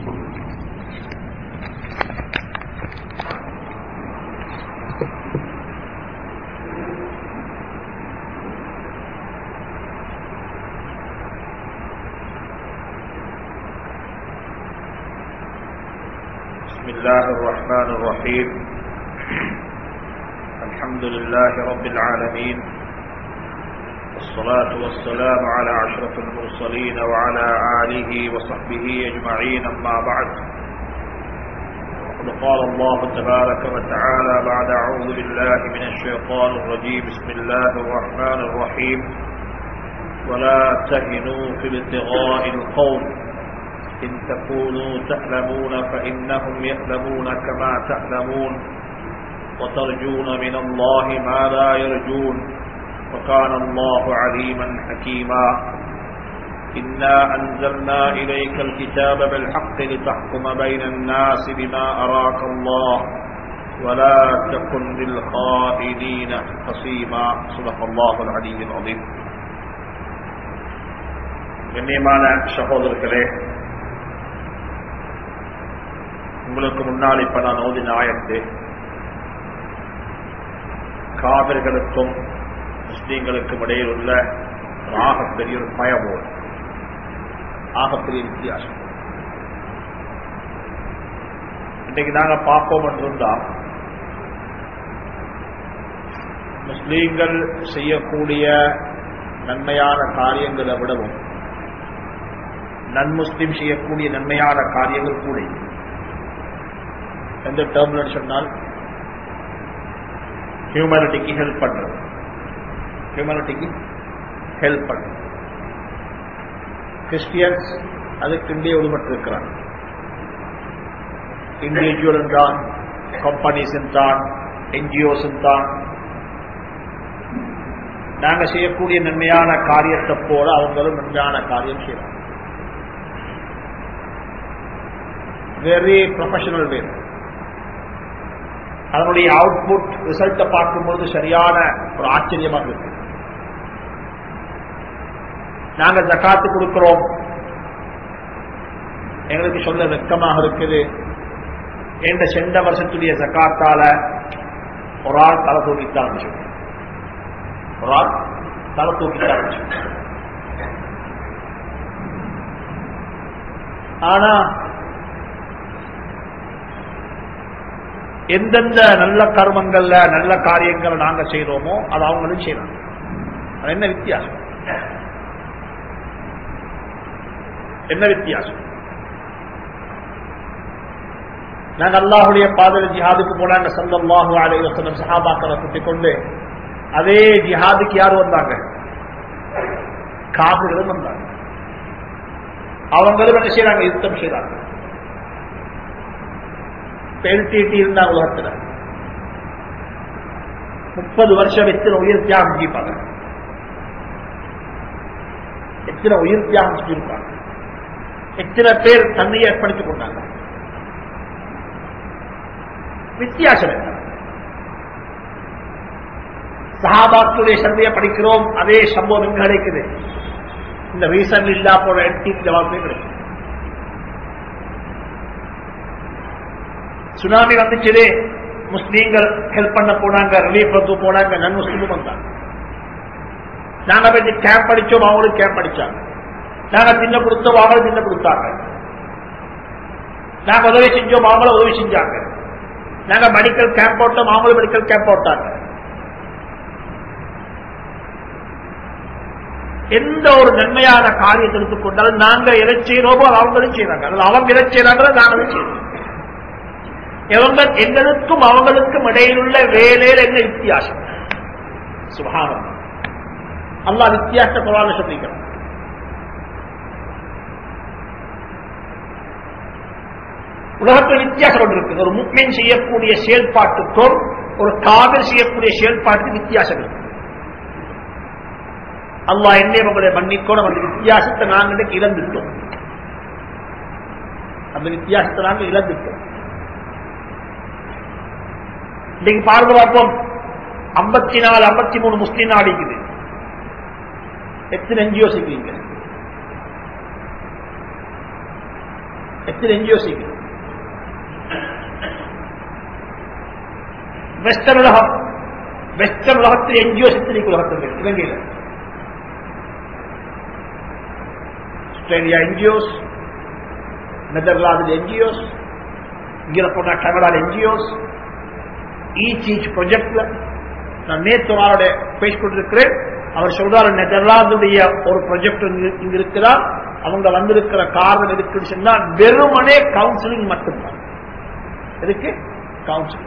بسم الله الرحمن الرحيم الحمد لله رب العالمين والصلاة والسلام على أشرف المرسلين وعلى آله وصحبه أجمعين أما بعد وقد قال الله تبارك وتعالى بعد أعوذ بالله من الشيطان الرجيم بسم الله الرحمن الرحيم ولا تهنوا في ابتغاء القوم إن تكونوا تعلمون فإنهم يعلمون كما تعلمون وترجون من الله ما لا يرجون وكان الله عليما حكيما إنا أنزلنا إليك الكتاب بالحق لتحكم بين الناس بما أراك الله ولا تكن للخائنين خصيما صدق الله العلي العظيم கண்ணியமான சகோதரர்களே உங்களுக்கு முன்னால் இப்ப நான் ஓதின ஆயத்து காவிர்களுக்கும் முஸ்லீம்களுக்கும் இடையில் உள்ள ஒரு ஆகப்பெரிய ஒரு பயமோடு ஆகப்பெரிய வித்தியாசம் இன்னைக்கு நாங்க பார்ப்போம் என்றிருந்தா முஸ்லீம்கள் செய்யக்கூடிய நன்மையான காரியங்களை விடவும் நன்முஸ்லிம் செய்யக்கூடிய நன்மையான காரியங்கள் கூட எந்த டேர்ம்ல சொன்னால் ஹியூமனிட்டிக்கு ஹெல்ப் பண்றது ஹியூமனிட்டிக்கு ஹெல்ப் பண்றது கிறிஸ்டியன்ஸ் அதுக்கு இந்திய உள்பட்டிருக்கிறாங்க இண்டிவிஜுவல் தான் கம்பெனிஸ் தான் என்ஜிஓஸ் தான் நாங்க செய்யக்கூடிய நன்மையான காரியத்தை போல அவங்களும் நன்மையான காரியம் செய்யறாங்க வெரி ப்ரொஃபஷனல் வே அதனுடைய அவுட்புட் ரிசல்ட்டை பார்க்கும்போது சரியான ஒரு ஆச்சரியமாக இருக்கு நாங்க ஜக்காத்து கொடுக்கிறோம் எங்களுக்கு சொல்ல வெக்கமாக இருக்குது என்ற சென்ற வருஷத்துடைய ஜக்காத்தால ஒரு ஆள் தலை தூக்கித்தான் ஒரு ஆள் தலை தூக்கித்தான் ஆனா எந்தெந்த நல்ல கர்மங்கள்ல நல்ல காரியங்களை நாங்க செய்யறோமோ அது அவங்களும் செய்யறாங்க அது என்ன வித்தியாசம் என்ன வித்தியாசம் நாங்க அல்லாஹுடைய பாதல ஜிஹாதுக்கு போனாங்க சல்லாஹு அலை வசனம் சஹாபாக்களை கூட்டிக் கொண்டு அதே ஜிஹாதுக்கு யார் வந்தாங்க காபிர்களும் வந்தாங்க அவங்களும் என்ன செய்யறாங்க யுத்தம் செய்யறாங்க எல்டிடி இருந்தாங்க உலகத்துல முப்பது வருஷம் எத்தனை உயிர் தியாகம் செய்வாங்க எத்தனை உயிர் தியாகம் செஞ்சிருப்பாங்க எத்தனை பேர் தன்னையை அர்ப்பணித்துக் கொண்டாங்க வித்தியாசம் என்ன சஹாபாக்களுடைய சந்தையை படிக்கிறோம் அதே சம்பவம் எங்க கிடைக்குது இந்த ரீசன் இல்லா போல எல்டி ஜவாபே கிடைக்கும் சுனாமி வந்துச்சு முஸ்லீம்கள் ஹெல்ப் பண்ண போனாங்க ரிலீஃப் வந்து போனாங்க நன் முஸ்லீமும் வந்தாங்க நாங்க போய் கேம்ப் அடிச்சோம் அவங்களும் கேம்ப் அடிச்சாங்க நாங்க தின்ன கொடுத்தோம் அவங்களும் தின்ன கொடுத்தாங்க நாங்க உதவி செஞ்சோம் அவங்களும் உதவி செஞ்சாங்க நாங்க மெடிக்கல் கேம்ப் போட்டோம் அவங்களும் மெடிக்கல் கேம்ப் போட்டாங்க எந்த ஒரு நன்மையான காரியத்தை எடுத்துக்கொண்டாலும் நாங்க எதை செய்யறோமோ அவங்களும் செய்யறாங்க அதில் அவங்க எதை செய்யறாங்களோ நாங்களும் செய்யறோம் இவங்க எங்களுக்கும் அவங்களுக்கும் இடையிலுள்ள வேலையில என்ன வித்தியாசம் சுகானம் அல்லா வித்தியாச குரான சொல்லிக்கிறான் உலகத்தில் வித்தியாசம் கொண்டு இருக்குது ஒரு முக்மீன் செய்யக்கூடிய செயல்பாட்டுக்கும் ஒரு காதல் செய்யக்கூடிய செயல்பாட்டுக்கு வித்தியாசம் இருக்கு அல்லா என்னை உங்களை மன்னிக்கணும் அந்த வித்தியாசத்தை நாங்கள் இழந்துட்டோம் அந்த வித்தியாசத்தை நாங்கள் இழந்துட்டோம் இன்னைக்கு பாருங்க பார்ப்போம் ஐம்பத்தி நாலு ஐம்பத்தி மூணு முஸ்லீம் நாடிக்குது எத்தனை என்ஜிஓ செய்வீங்க எத்தனை என்ஜிஓஸ் வெஸ்டர்ன் உலகம் வெஸ்டர்ன் உலகத்தில் என்ஜிஓஸ் எத்தனை உலகத்தில் இலங்கையில் ஆஸ்திரேலியா என்ஜிஓஸ் நெதர்லாந்து என்ஜிஓஸ் இங்கே போன கனடால என்ஜிஓஸ் ஈச் ஈச் ப்ரொஜெக்ட்ல நான் நேற்று ஒரு ஆளோட பேசிக்கொண்டிருக்கிறேன் அவர் சொல்றாரு நெதர்லாந்துடைய ஒரு ப்ரொஜெக்ட் இங்க இருக்கிறார் அவங்க வந்திருக்கிற காரணம் இருக்குன்னு சொன்னா வெறுமனே கவுன்சிலிங் மட்டும்தான் எதுக்கு கவுன்சிலிங்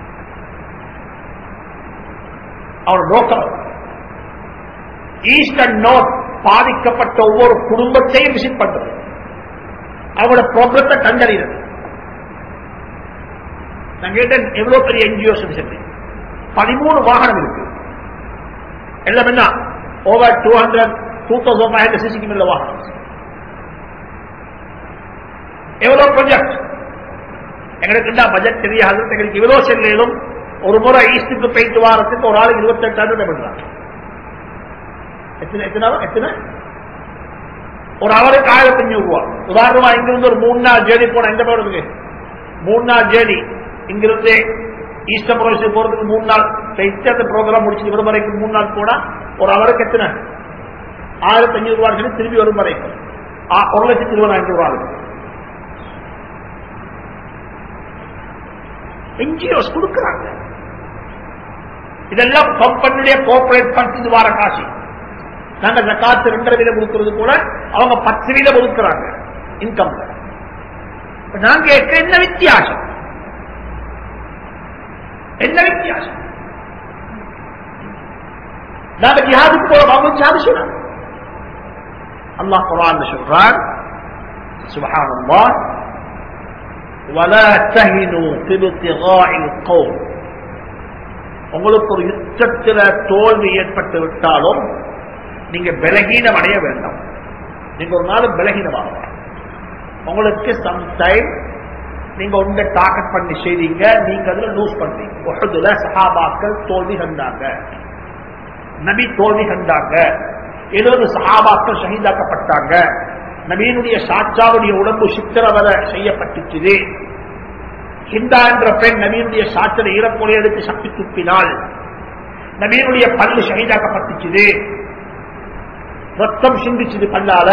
அவர் நோக்கம் ஈஸ்ட் அண்ட் நார்த் பாதிக்கப்பட்ட ஒவ்வொரு குடும்பத்தையும் விசிட் பண்றது அவங்களோட ப்ராப்ளத்தை கண்டறிகிறது நான் கேட்டேன் எவ்வளவு பெரிய என்ஜிஓஸ் சொல்லி பதிமூணு வாகனம் இருக்கு எல்லாம் என்ன over two hundred two thousand five hundred சிசிக்கு மேல வாகனம் எவ்வளவு ப்ரொஜெக்ட் எங்களுக்கு பட்ஜெட் தெரியாது எங்களுக்கு இவ்வளவு செல்லும் ஒரு முறை ஈஸ்டுக்கு போயிட்டு வாரத்துக்கு ஒரு ஆளுக்கு இருபத்தெட்டாயிரம் ரூபாய் பண்றாங்க எத்தனை எத்தனை எத்தனை ஒரு அவருக்கு ஆயிரத்தி அஞ்சூறு ரூபா உதாரணமா இங்கிருந்து ஒரு மூணு நாள் ஜேர்னி போனா எங்க போறதுக்கு மூணு நாள் ஜேர்னி இங்கிருந்து ஈஸ்டர் ப்ரொவிஷன் போறதுக்கு மூணு நாள் அந்த ப்ரோக்ராம் முடிச்சு வரும் வரைக்கும் மூணு நாள் போனா ஒரு அவருக்கு எத்தனை ஆயிரத்தி அஞ்சூறு ரூபாய் சொல்லி திரும்பி வரும் வரைக்கும் ஒரு லட்சத்தி இருபதாயிரம் ரூபாய் ஆகுது என்ஜிஓஸ் கொடுக்கிறாங்க இதெல்லாம் கம்பெனியுடைய கோஆபரேட் ஃபண்ட்ஸ் வார காசு நாங்க ஜக்காத்து ரெண்டரை வீதம் கொடுக்கிறது கூட அவங்க பத்து வீதம் ஒதுக்குறாங்க இன்கம்ல நாங்க கேட்க என்ன வித்தியாசம் என்ன வித்தியாசம் நாங்க ஜிஹாதுக்கு போறோம் அவங்க ஜிஹாது சொல்றாங்க அல்லாஹ் குரான் சொல்றான் சுபஹான் அல்லாஹ் ولا تهنوا في ابتغاء القوم உங்களுக்கு ஒரு யுத்தத்தில் தோல்வி ஏற்பட்டு விட்டாலும் நீங்க பலகீனம் அடைய வேண்டாம் நீங்க ஒரு நாள் பலகீனமாக உங்களுக்கு சம்டைம் நீங்க உங்க டாக்கெட் பண்ணி செய்தீங்க நீங்க அதுல லூஸ் பண்ணீங்க உஹதுல சஹாபாக்கள் தோல்வி கண்டாங்க நபி தோல்வி கண்டாங்க எழுபது சஹாபாக்கள் ஷஹீதாக்கப்பட்டாங்க நபீனுடைய சாட்சாவுடைய உடம்பு சித்திரவத செய்யப்பட்டுச்சு ஹிந்தா என்ற பெண் நபீனுடைய சாத்திர ஈரப்பொழி எடுத்து சக்தி துப்பினாள் நபீனுடைய பல்லு ஷஹீதாக்கப்பட்டுச்சு ரத்தம் சிந்திச்சுது பல்லால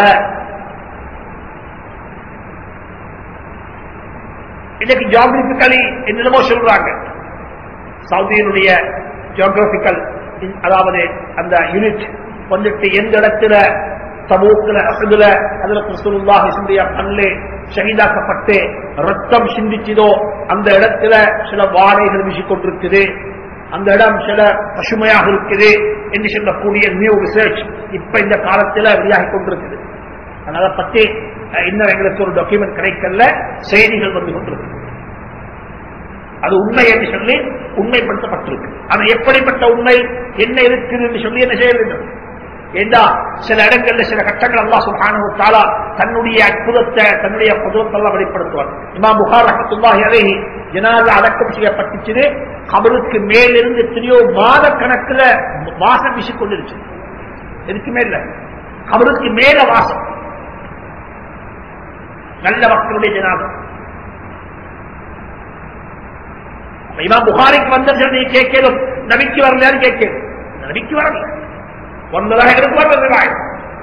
இன்னைக்கு ஜியாகிரபிக்கலி என்னென்னமோ சொல்றாங்க சவுதியினுடைய ஜியோகிராபிக்கல் அதாவது அந்த யூனிட் வந்துட்டு எந்த இடத்துல தபூக்குல அசுதுல அதுல ரசூலுல்லாஹி சிந்திய பல்லு ஷஹீதாக்கப்பட்டு ரத்தம் சிந்திச்சதோ அந்த இடத்துல சில வாழைகள் வீசிக்கொண்டிருக்குது அந்த இடம் சில பசுமையாக இருக்குது என்று சொல்லக்கூடிய நியூ ரிசர்ச் இப்ப இந்த காலத்துல வெளியாகி கொண்டிருக்குது அதனால பத்தி இன்னும் எங்களுக்கு ஒரு டாக்குமெண்ட் கிடைக்கல செய்திகள் வந்து கொண்டிருக்கு அது உண்மை என்று சொல்லி உண்மைப்படுத்தப்பட்டிருக்கு ஆனா எப்படிப்பட்ட உண்மை என்ன இருக்குது என்று சொல்லி என்ன செய்ய வேண்டும் ஏண்டா சில இடங்கள்ல சில கட்டங்கள் அல்லா சுபானு தாலா தன்னுடைய அற்புதத்தை தன்னுடைய புதுவத்தெல்லாம் வெளிப்படுத்துவார் இமா புகார் ரஹத்துல்லாஹி அலைஹி ஜனாதா அடக்கம் செய்யப்பட்டுச்சு கபருக்கு மேலிருந்து எத்தனையோ மாத கணக்குல வாசம் வீசிக்கொண்டிருச்சு எதுக்கு மேல கபருக்கு மேல வாசம் நல்ல மக்களுடைய ஜனாதம் இமாம் புகாரிக்கு வந்த நீ கேட்கலும் நபிக்கு வரலையான்னு கேட்கலும் நபிக்கு வரல ஒன்பதாக இருக்கும்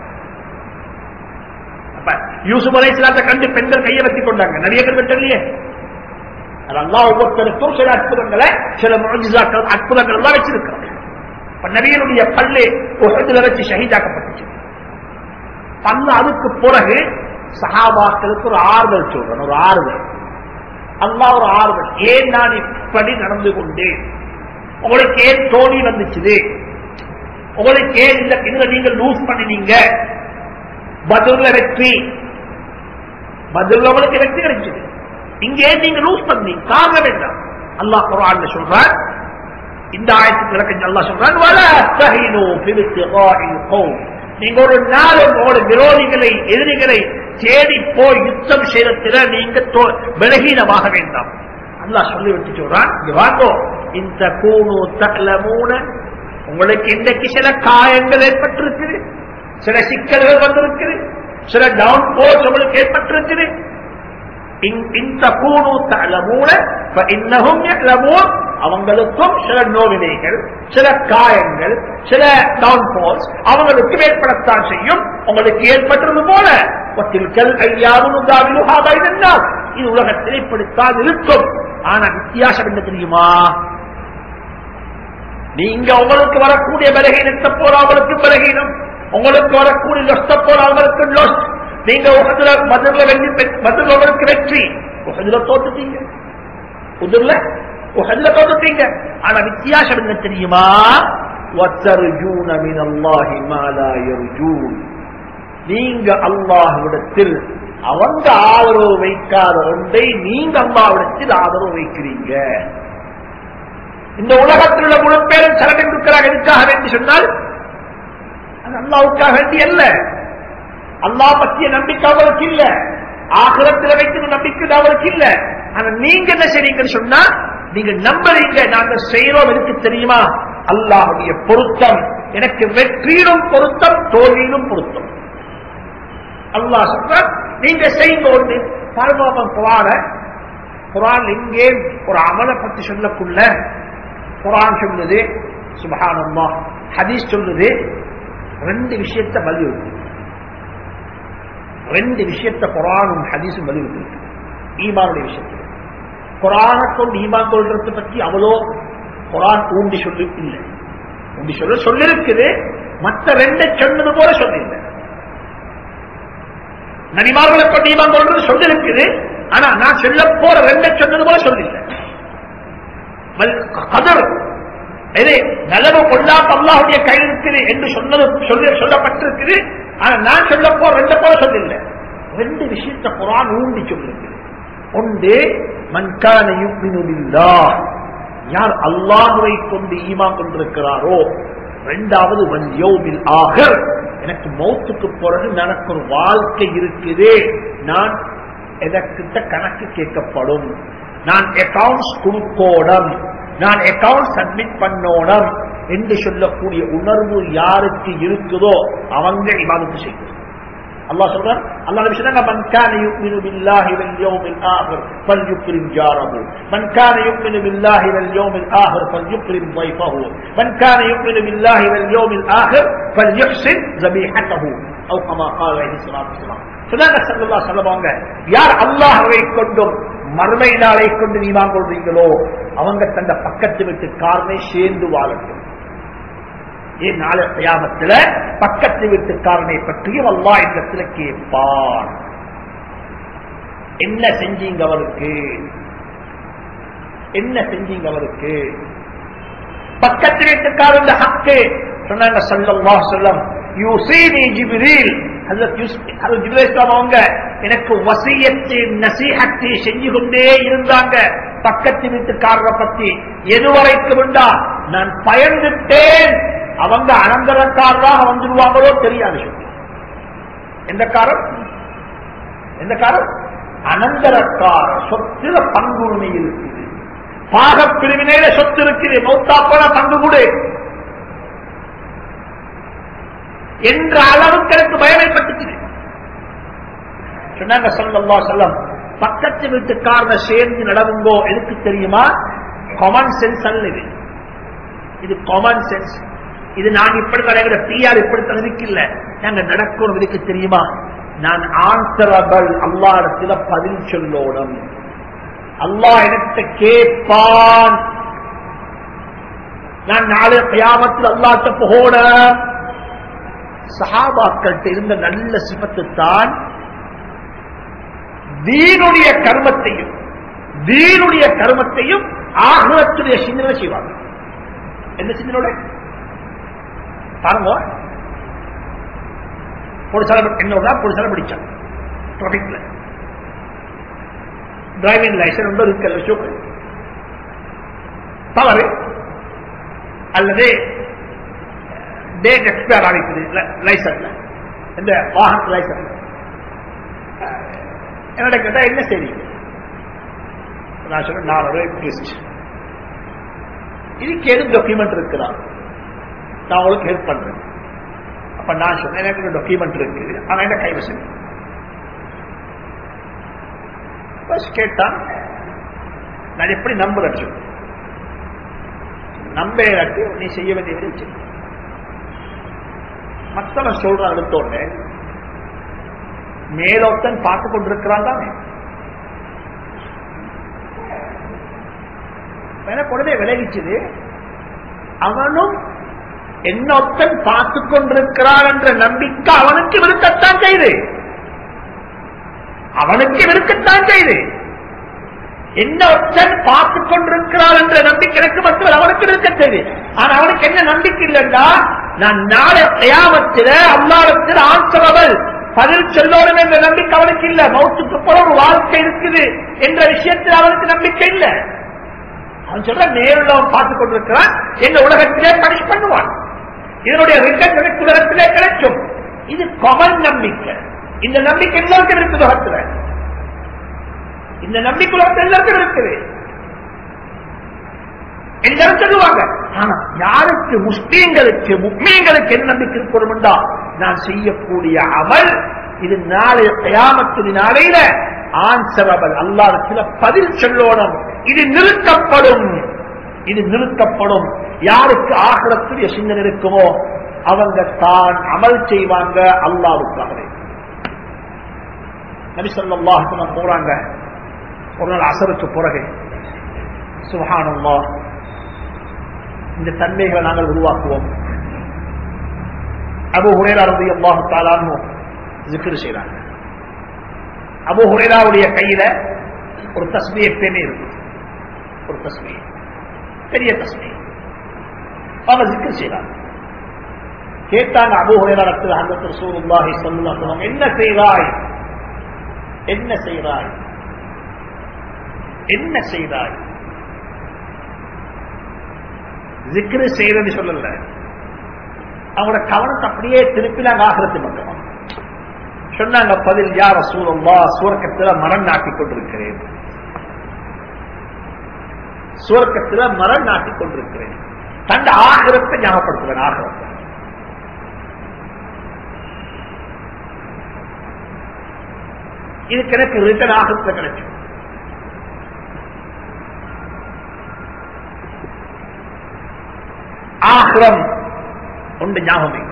அப்ப யூசுப் அலை இஸ்லாத்தை கண்டு பெண்கள் கையை வச்சுக் கொண்டாங்க நடிகர்கள் வெட்டலையே அதெல்லாம் ஒவ்வொருத்தருக்கும் சில அற்புதங்களை சில முழஞ்சிசாக்கள் அற்புதங்கள் எல்லாம் வச்சிருக்கிறாங்க இப்ப நபியனுடைய பல்லு உகத்துல வச்சு ஷஹீதாக்கப்பட்டுச்சு பல்லு அதுக்கு பிறகு சஹாபாக்களுக்கு ஒரு ஆறுதல் சொல்றேன் ஒரு ஆறுதல் அல்லா ஒரு ஆறுதல் ஏன் நான் இப்படி நடந்து கொண்டேன் உங்களுக்கு ஏன் தோணி வந்துச்சுது உங்களுக்கு ஏன் இந்த இதுல நீங்க லூஸ் பண்ணினீங்க பதில வெற்றி பதில் உங்களுக்கு வெற்றி கிடைச்சது இங்கே நீங்க லூஸ் பண்ணீங்க காரணம் என்ன அல்லாஹ் குரான் சொல்றார் இந்த ஆயத்துக்கு விளக்கம் அல்லா சொல்றான் வல தஹினு ஃபில்திகாஇல் கௌம் நீங்க ஒரு நாள் உங்களோட விரோதிகளை எதிரிகளை தேடி போய் யுத்தம் செய்யறதுல நீங்க விலகீனமாக வேண்டாம் அல்லாஹ் சொல்லி விட்டு சொல்றான் இங்க வாங்கோ இந்த கூணு தகலமூன உங்களுக்கு இன்றைக்கு சில காயங்கள் ஏற்பட்டிருக்குது சில சிக்கல்கள் வந்திருக்குது சில டவுன் போர்ஸ் உங்களுக்கு ஏற்பட்டிருக்குது அவங்களுக்கும் சில நோவினைகள் சில காயங்கள் சில டவுன்ஃபால்ஸ் அவங்களுக்கு ஏற்படத்தான் செய்யும் உங்களுக்கு ஏற்பட்டது போல ஒத்தில்கள் ஐயாவும் இது உலகத்தில் இப்படித்தான் இருக்கும் ஆனா வித்தியாசம் என்ன தெரியுமா நீங்க உங்களுக்கு வரக்கூடிய பலகீனத்தை போல அவங்களுக்கு பலகீனம் உங்களுக்கு வரக்கூடிய லொஸ்த போல அவங்களுக்கு லொஸ்ட் நீங்க உகதுல மதுரில வெற்றி மதுரில் உங்களுக்கு வெற்றி உகதுல தோத்துட்டீங்க உதிர்ல உகதுல தோத்துட்டீங்க ஆனா வித்தியாசம் என்ன தெரியுமா وَتَرْجُونَ مِنَ اللَّهِ مَا لَا يَرْجُونَ நீங்க அல்லாஹ்விடத்தில் அவங்க ஆதரவு வைக்காத ஒன்றை நீங்க அல்லாவிடத்தில் ஆதரவு வைக்கிறீங்க இந்த உலகத்தில் உள்ள முழு பேரும் சரணம் இருக்கிறாங்க எதுக்காக வேண்டி சொன்னால் அது அல்லாவுக்காக வேண்டி அல்ல அல்லா பற்றிய நம்பிக்கை அவருக்கு இல்ல ஆகிரத்தில் வைக்கிற நம்பிக்கை அவருக்கு இல்ல ஆனா நீங்க என்ன செய்றீங்கன்னு சொன்னா நீங்க நம்புறீங்க நாங்க செய்யறோம் எனக்கு தெரியுமா அல்லாஹுடைய பொருத்தம் எனக்கு வெற்றியிலும் பொருத்தம் தோல்வியிலும் பொருத்தம் அல்லாஹ் சொல்ற நீங்க செய்யுங்க ஒன்று பரமாபம் குரான குரான் இங்கே ஒரு அமலை பத்தி சொல்லக்குள்ள குரான் சொல்லுது சுபஹானம்மா ஹதீஸ் சொல்லுது ரெண்டு விஷயத்தை வலியுறுத்தி ரெண்டு விஷயத்தை குரானும் ஹதீஸும் வலியுறுத்தி ஈமானுடைய விஷயத்தில் குரானை கொண்டு ஈமான் கொள்றதை பற்றி அவ்வளோ குரான் ஊண்டி சொல்லி இல்லை ஊண்டி சொல்ல சொல்லிருக்குது மற்ற ரெண்டை சொன்னது போல சொல்லில்லை நபிமார்களை கொண்டு ஈமான் கொள்றது சொல்லிருக்குது ஆனா நான் சொல்ல போற ரெண்டை சொன்னது போல சொல்லில்லை கதர் இது நலவு கொள்ளாம அல்லாஹுடைய கையில் இருக்குது என்று சொன்னது சொல்லி சொல்லப்பட்டிருக்குது ஆனா நான் சொல்ல போற ரெண்டு போல சொல்லில்லை ரெண்டு விஷயத்தை குரான் ஊண்டி சொல்லிருக்கு ஒன்று மன்கான யுக்மினுல்லா யார் அல்லாஹுவை கொண்டு ஈமா கொண்டிருக்கிறாரோ இரண்டாவது வல்யோமில் ஆகர் எனக்கு மௌத்துக்கு பிறகு எனக்கு ஒரு வாழ்க்கை இருக்குது நான் எனக்கிட்ட கணக்கு கேட்கப்படும் நான் அக்கவுண்ட்ஸ் கொடுக்கோடம் நான் அக்கவுண்ட் சப்மிட் பண்ணோடம் என்று சொல்லக்கூடிய உணர்வு யாருக்கு இருக்குதோ அவங்க இவாதத்து செய்யும் அல்லாஹ் சொல்றான் அல்லாஹ் நபி சொன்னாங்க மன் கான யுமினு பில்லாஹி வல் யௌமில் ஆகிர் ஃபல்யுக்ரிம் ஜாரஹு மன் கான யுமினு பில்லாஹி வல் யௌமில் ஆகிர் ஃபல்யுக்ரிம் ضيفஹு மன் கான யுமினு பில்லாஹி வல் யௌமில் ஆகிர் ஃபல்யுஹ்சின் ذبيحته او كما قال عليه الصلاه والسلام சொன்னாங்க ஸல்லல்லாஹு அலைஹி வஸல்லம் யார் அல்லாஹ்வை கொண்டும் மறுமை நாளை கொண்டு ஈமான் கொள்றீங்களோ அவங்க தந்த பக்கத்து வீட்டு காரனை சேர்ந்து வாழட்டும் ஏன் நாளை கியாமத்துல பக்கத்து வீட்டுக்காரனை பற்றியும் அல்லா இடத்துல கேட்பான் என்ன செஞ்சீங்க அவருக்கு என்ன செஞ்சீங்க அவருக்கு பக்கத்து வீட்டுக்காரன் ஹக்கு சொன்னாங்க சல்லல்லா சொல்லம் யூசீனி ஜிப்ரீல் அவங்க எனக்கு வசியத்தை நசீகத்தை செஞ்சு கொண்டே இருந்தாங்க பக்கத்து வீட்டுக்காரரை பத்தி எதுவரைக்கும் உண்டா நான் பயந்துட்டேன் அவங்க அனந்தரக்காரராக வந்துடுவாங்களோ தெரியாது எந்த காரம் எந்த காரம் அனந்தரக்கார சொத்துல பங்குரிமை இருக்குது பாக பிரிவினையில சொத்து இருக்குது மௌத்தாப்பன பங்கு கொடு என்ற அளவுக்கு எனக்கு பயமைப்பட்டுச்சு சொன்னாங்க சொல்லல்லா சொல்லம் பக்கத்து வீட்டுக்காரனை சேர்ந்து நடவுங்கோ எதுக்கு தெரியுமா காமன் சென்ஸ் அல்ல இது இது காமன் சென்ஸ் இது நான் இப்படி தலைவர் பிஆர் இப்படி தகுதிக்கில்ல நாங்க நடக்கணும் இதுக்கு தெரியுமா நான் ஆன்சரபிள் அல்லா இடத்துல பதில் சொல்லோடும் அல்லாஹ் எனக்கு கேட்பான் நான் நாளை கயாமத்தில் அல்லாட்ட போட சஹாபாக்கள்கிட்ட இருந்த நல்ல சிபத்து தான் தீனுடைய கர்மத்தையும் தீனுடைய கர்மத்தையும் ஆகலத்துடைய சிந்தனை செய்வாங்க என்ன சிந்தனோட பாருங்க பொடிசால என்னோட பொடிசால பிடிச்சான் டிராபிக்ல டிரைவிங் லைசன்ஸ் ஒன்று இருக்கல ஷோக்கு தவறு அல்லது டேட் எக்ஸ்பயர் ஆகிக்குது லைசன்ஸ்ல இந்த வாகன லைசன்ஸ் என்னோட கேட்டா என்ன செய்வீங்க நான் சொல்றேன் நான் ஒரு டூரிஸ்ட் இதுக்கு எது டாக்குமெண்ட் இருக்குதா நான் உங்களுக்கு ஹெல்ப் பண்றேன் அப்ப நான் சொன்னேன் எனக்கு டாக்குமெண்ட் இருக்கு ஆனா என்ன கைவசம் பஸ் கேட்டான் நான் எப்படி நம்புறேன் சொல்லு. நம்ப இல்லாட்டி நீ செய்ய வேண்டியது செய்ய மத்தவன் சொல்றான் எடுத்தோடனே மேலோத்தன் பார்த்து கொண்டிருக்கிறான் தானே எனக்கு உடனே விலகிச்சது அவனும் என்னொத்தன் பார்த்து கொண்டிருக்கிறான் என்ற நம்பிக்கை அவனுக்கு இருக்கத்தான் செய்து அவனுக்கு இருக்கத்தான் செய்து என்ன ஒற்றன் பார்த்து கொண்டிருக்கிறான் என்ற நம்பிக்கை எனக்கு மட்டும் அவனுக்கு இருக்க செய்து ஆனா அவனுக்கு என்ன நம்பிக்கை இல்லைண்டா நான் நாளை கயாமத்தில அல்லாடத்தில் ஆன்சரவல் பதில் சொல்லணும் என்ற நம்பிக்கை அவனுக்கு இல்ல மௌத்துக்கு போல ஒரு வாழ்க்கை இருக்குது என்ற விஷயத்தில் அவனுக்கு நம்பிக்கை இல்லை அவன் சொல்ற நேருள்ளவன் பார்த்துக் கொண்டிருக்கிறான் எங்க உலகத்திலே பனிஷ் பண்ணுவான் இதனுடைய ரிட்டன் எனக்கு உலகத்திலே கிடைக்கும் இது கொமன் நம்பிக்கை இந்த நம்பிக்கை எல்லாருக்கும் இருக்குது உலகத்துல இந்த நம்பிக்கை உலகத்தில் எல்லாருக்கும் இருக்குது எல்லாரும் சொல்லுவாங்க ஆனா யாருக்கு முஸ்லீம்களுக்கு முக்மீன்களுக்கு என்ன நம்பிக்கை இருக்கணும்டா நான் செய்யக்கூடிய அமல் இது நாளைய கயாமத்து நாளையில ஆன்சரபல் அல்லாஹ்விடத்துல பதில் சொல்லணும் இது நிறுத்தப்படும் இது நிறுத்தப்படும் யாருக்கு ஆகலத்துடைய சிந்தனை இருக்குமோ அவங்க தான் அமல் செய்வாங்க அல்லாவுக்காகவே நபி ஸல்லல்லாஹு போறாங்க ஒரு நாள் அசருக்கு பிறகு சுபஹானல்லாஹ் இந்த தன்மைகளை நாங்கள் உருவாக்குவோம் அபு ஹுரேரா ரலியல்லாஹு தஆலா அன்ஹு ஜிக்ர் செய்றாங்க அபு ஹுரேராவுடைய கையில ஒரு தஸ்மீ எப்பயுமே இருக்கு ஒரு தஸ்மீ பெரிய தஸ்மீ அவங்க ஜிக்ர் செய்றாங்க கேட்டாங்க அபு ஹுரேரா ரத்தில் ஹஜரத் ரசூலுல்லாஹி ஸல்லல்லாஹு அலைஹி வஸல்லம் என்ன செய்றாய் என்ன செய்றாய் என்ன செய்தாய் ஜிக்ரு செய்யறது சொல்லல அவங்களோட கவனத்தை அப்படியே திருப்பினாங்க ஆகிறது மட்டும் சொன்னாங்க பதில் யார் சூழல்லா சுவர்க்கத்துல மரம் நாட்டிக் கொண்டிருக்கிறேன் சுவர்க்கத்துல மரம் நாட்டிக் கொண்டிருக்கிறேன் தந்த ஆகிரத்தை ஞாபகப்படுத்துவேன் ஆகிரத்தை இதுக்கு எனக்கு ரிட்டன் ஆகிரத்தை கிடைக்கும் ஆகிரம் ஒன்று ஞாபகம்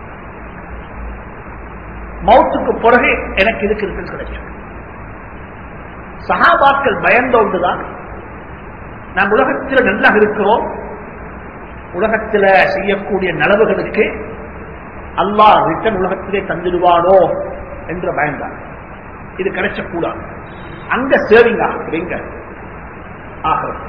மௌத்துக்கு பிறகு எனக்கு இதுக்கு இருக்கு கிடைக்கும் சகாபாக்கள் பயந்த ஒன்றுதான் நாம் உலகத்தில் நல்லா இருக்கிறோம் உலகத்தில் செய்யக்கூடிய நலவுகளுக்கு அல்லாஹ் ரிட்டன் உலகத்திலே தந்துடுவானோ என்று பயந்தார் இது கிடைச்சக்கூடாது அங்க சேவிங் ஆகுறீங்க ஆகிறது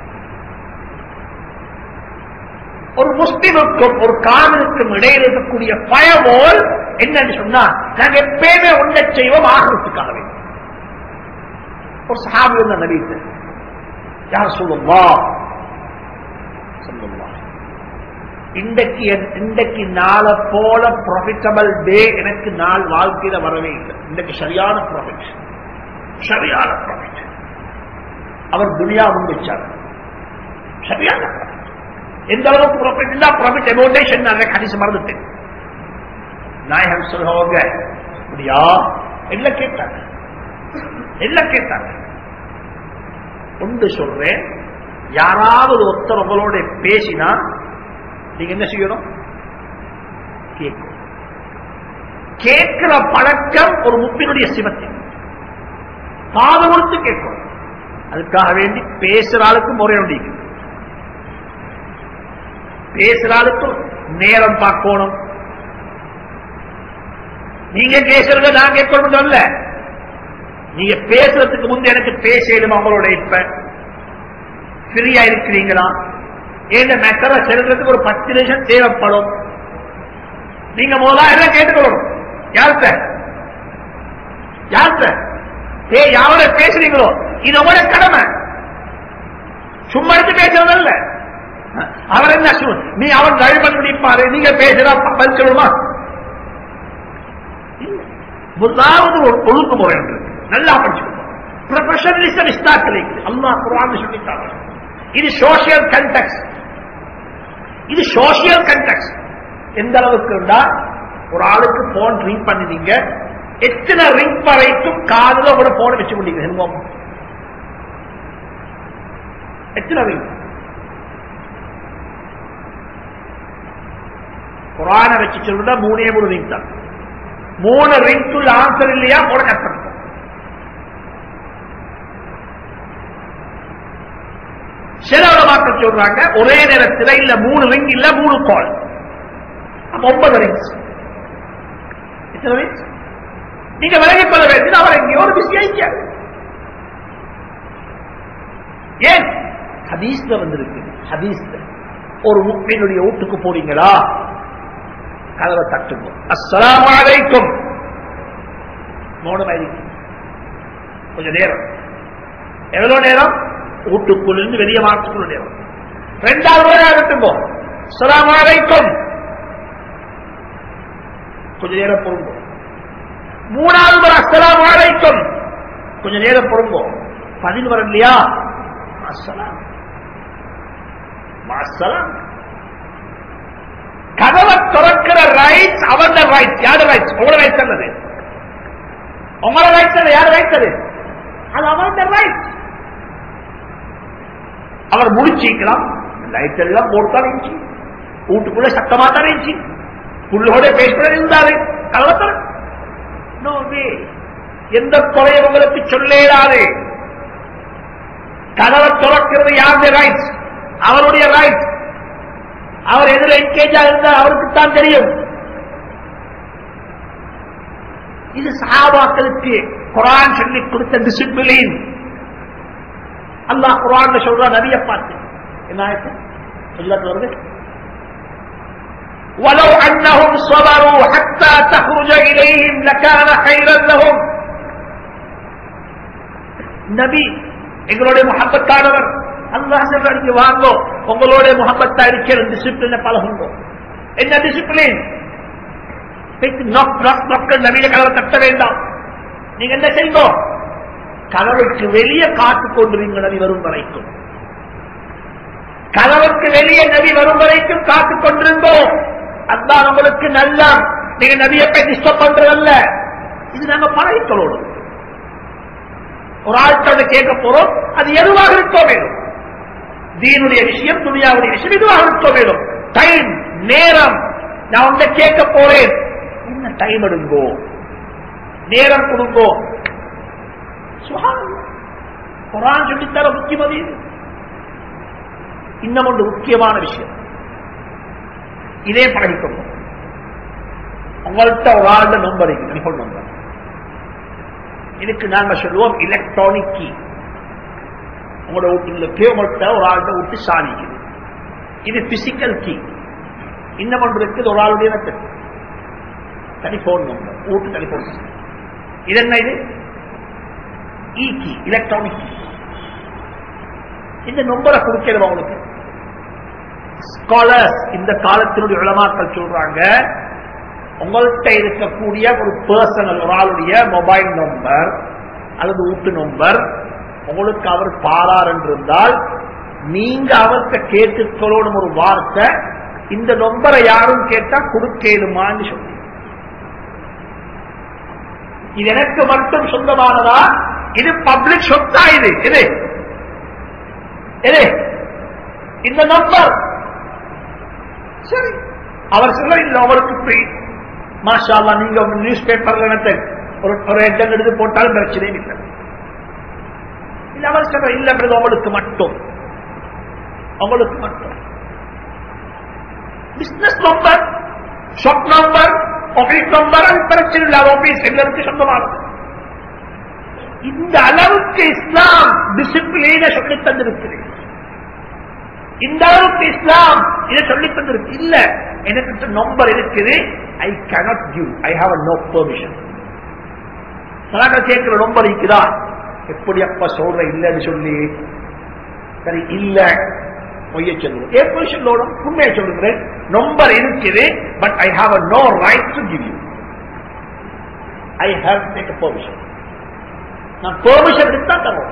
ஒரு முஸ்லிமுக்கும் ஒரு காதலுக்கும் இடையில் இருக்கக்கூடிய பயவோல் என்னன்னு சொன்னா நாங்க எப்பயுமே ஒன்றை செய்வோம் ஆகிறதுக்காகவே ஒரு சஹாபி வந்த நபீத்து யார் சொல்லுவா சொல்லுவா இன்றைக்கு இன்றைக்கு நாளை போல ப்ராஃபிட்டபிள் டே எனக்கு நாள் வாழ்க்கையில வரவே இல்லை இன்றைக்கு சரியான ப்ராஃபிட் சரியான ப்ராஃபிட் அவர் துனியா முன் வச்சார் சரியான ப்ராஃபிட் எந்த அளவுக்கு ப்ராஃபிட் இருந்தா ப்ராஃபிட் எமௌண்டேஷன் நான் கடிசு மறந்துட்டேன் நாயகம் சொல்லுவாங்க அப்படியா எல்லாம் கேட்டாங்க எல்லாம் கேட்டாங்க ஒன்று சொல்றேன் யாராவது ஒருத்தர் உங்களோட பேசினா நீங்க என்ன செய்யணும் கேட்கும் கேட்கிற பழக்கம் ஒரு முப்பினுடைய சிவத்தை காது கொடுத்து கேட்கும் அதுக்காக வேண்டி பேசுற ஆளுக்கு முறை உண்டு பேசுற ஆளுக்கும் நேரம் பார்க்கணும் நீங்க பேசுறத நான் கேட்கணும் இல்ல நீங்க பேசுறதுக்கு முந்தைய எனக்கு பேசணும் அவங்களோட இப்ப ஃப்ரீயா இருக்கிறீங்களா ஏன் மெக்கரை செல்றதுக்கு ஒரு பத்து நிமிஷம் தேவைப்படும் நீங்க முதல்ல எல்லாம் கேட்டுக்கொள்ளணும் யார்கிட்ட யார்கிட்ட ஏ யாரோட பேசுறீங்களோ இது உங்களோட கடமை சும்மா எடுத்து பேசுறதல்ல அவர் என்ன சொல் நீ அவன் தழி பண்ணி முடிப்பாரு நீங்க பேசுறா பதில் சொல்லுமா முதலாவது ஒரு ஒழுங்குமுறை ஒன்று நல்லா படிச்சுக்கணும் ப்ரொஃபஷனலிசம் இஸ்தாக்கில் அல்லா குரான் சொல்லிட்டாங்க இது சோசியல் கண்டெக்ட் இது சோசியல் கண்டெக்ட் எந்த அளவுக்கு இருந்தா ஒரு ஆளுக்கு போன் ரிங் பண்ணினீங்க எத்தனை ரிங் வரைக்கும் காதுல கூட போன வச்சு கொண்டிருக்கிறேன் எத்தனை ரிங் குரான வச்சு சொல்றதா மூணே மூணு ரிங் தான் மூணு ரிங்குள்ள ஆன்சர் இல்லையா போட கஷ்டம் சில உலமாக்கள் சொல்றாங்க ஒரே நேரத்தில் இல்ல மூணு ரிங் இல்ல மூணு கால் அப்ப ஒன்பது ரிங்ஸ் எத்தனை rings? நீங்க விலகிக் கொள்ள வேண்டும் அவர் எங்கேயோ ஒரு பிஸி ஆயிக்காரு ஏன் ஹதீஸ்ல வந்திருக்கு ஹதீஸ்ல ஒரு முக்மீனுடைய வீட்டுக்கு போறீங்களா கதவை தட்டுங்க அஸ்ஸலாமு அலைக்கும் மௌனமாயிருக்கு கொஞ்ச நேரம் எவ்வளவு நேரம் வீட்டுக்குள்ள இருந்து வெளியே மாற்றக்குள்ள நேரம் ரெண்டாவது முறை அகட்டுங்க அஸ்ஸலாமு அலைக்கும் கொஞ்ச நேரம் பொறுங்க மூணாவது முறை அஸ்ஸலாமு அலைக்கும் கொஞ்ச நேரம் பொறுங்க பதில் வர இல்லையா அஸ்ஸலாம் அஸ்ஸலாம் கதவை திறக்கிற ரைட்ஸ் அவன் ரைட்ஸ் யாரு ரைட்ஸ் உங்களோட ரைட்ஸ் அல்லது உங்களோட ரைட்ஸ் அல்ல யாரு ரைட்ஸ் அது அது அவன் ரைட்ஸ் அவர் முடிச்சிக்கலாம் லைட் எல்லாம் போட்டுதான் இருந்துச்சு வீட்டுக்குள்ள சத்தமா தான் இருந்துச்சு புள்ளோட பேசுறது இருந்தாரு கலவத்தர நோ வே எந்த குறையும் உங்களுக்கு சொல்லேடாது கதவை திறக்கிறது யாருடைய ரைட்ஸ் அவருடைய ரைட்ஸ் அவர் எதில் என்கேஜா இருந்தால் அவருக்கு தான் தெரியும் இது சஹாபாக்களுக்கு குரான் சொல்லி கொடுத்த டிசிப்ளின் அல்லாஹ் குரான் சொல்ற நபிய பார்த்து என்ன ஆயிடுச்சு சொல்லத்து வருது ولو أنهم صبروا حتى تخرج إليهم لكان خيرا لهم நபி எங்களுடைய முகப்பத்தானவர் அல்லாஹ் சொல்ற நீங்க வாங்கோ உங்களோட முகப்பத்தா இருக்கிற டிசிப்ளின பழகுங்க என்ன டிசிப்ளின் மக்கள் நவீன கதவை தட்ட வேண்டாம் நீங்க என்ன செய்யுங்க கதவுக்கு வெளியே காத்து கொண்டிருங்க நபி வரும் வரைக்கும் கதவுக்கு வெளியே நபி வரும் வரைக்கும் காத்து கொண்டிருந்தோம் அதுதான் உங்களுக்கு நல்லா நீங்க நபியை போய் டிஸ்டர்ப் பண்றதல்ல இது நாங்க பழகிக்கொள்ளணும் ஒரு ஆள்கிட்ட கேட்க போறோம் அது எதுவாக இருக்கோ வேணும் தீனுடைய விஷயம் துணியாவுடைய விஷயம் இதுவாக இருக்கோ வேணும் டைம் நேரம் நான் உங்க கேட்க போறேன் என்ன டைம் எடுங்கோ நேரம் கொடுங்கோ குரான் சொல்லித்தர முக்கியமதி இன்னும் ஒன்று முக்கியமான விஷயம் இதே பழகிக்கணும் உங்கள்கிட்ட ஒரு ஆளுட நம்பர் இருக்கு டெலிபோன் நம்பர் இதுக்கு நாங்க சொல்லுவோம் எலக்ட்ரானிக் கீ உங்களோட வீட்டுக்கு உங்கள்கிட்ட ஒரு ஆள்கிட்ட விட்டு சாணிக்குது இது பிசிக்கல் கீ இன்னும் ஒன்று இருக்குது ஒரு ஆளுடைய மெத்தட் டெலிபோன் நம்பர் வீட்டு டெலிபோன் இது என்ன இது இ கீ எலக்ட்ரானிக் கீ இந்த நம்பரை கொடுக்கிறது அவங்களுக்கு ஸ்காலர்ஸ் இந்த காலத்தினுடைய உளமாக்கள் சொல்றாங்க உங்கள்கிட்ட இருக்கக்கூடிய ஒரு பர்சனல் ஒரு ஆளுடைய மொபைல் நம்பர் அல்லது வீட்டு நம்பர் உங்களுக்கு அவர் பாரார் என்றிருந்தால் நீங்க அவர்கிட்ட கேட்டுக்கொள்ளணும் ஒரு வார்த்தை இந்த நம்பரை யாரும் கேட்டா கொடுக்கலுமான்னு சொல்லி இது எனக்கு மட்டும் சொந்தமானதா இது பப்ளிக் சொத்தா இது இது இது இந்த நம்பர் சரி அவர் சொல்ல இல்லை அவருக்கு ஃப்ரீ மாஷால்லா நீங்க நியூஸ் பேப்பர்ல எனக்கு ஒரு ஒரு ஹெட்டன் எடுத்து போட்டாலும் பிரச்சனை இல்லை இல்ல அவர் சொல்ற இல்ல பிறகு உங்களுக்கு மட்டும் உங்களுக்கு மட்டும் business number shop number office number அது பிரச்சனை இல்லை ஆபீஸ் எல்லாருக்கும் சொந்தமானது இந்த அளவுக்கு இஸ்லாம் டிசிப்ளின சொல்லி தந்திருக்கிறேன் இந்த அளவுக்கு இஸ்லாம் இதை சொல்லி தந்திருக்கு இல்ல எனக்கு நம்பர் இருக்குது I cannot give I have no permission சலாக்க கேட்கிற நம்பர் இருக்குதா எப்படி அப்பா சொல்ற இல்லன்னு சொல்லி சரி இல்ல பொய்ய சொல்லுவோம் ஏன் பொய் சொல்லணும் உண்மையை சொல்லுகிறேன் நம்பர் இருக்குது but I have a no right to give you I have take permission நான் பெர்மிஷன் எடுத்து தான் தருவோம்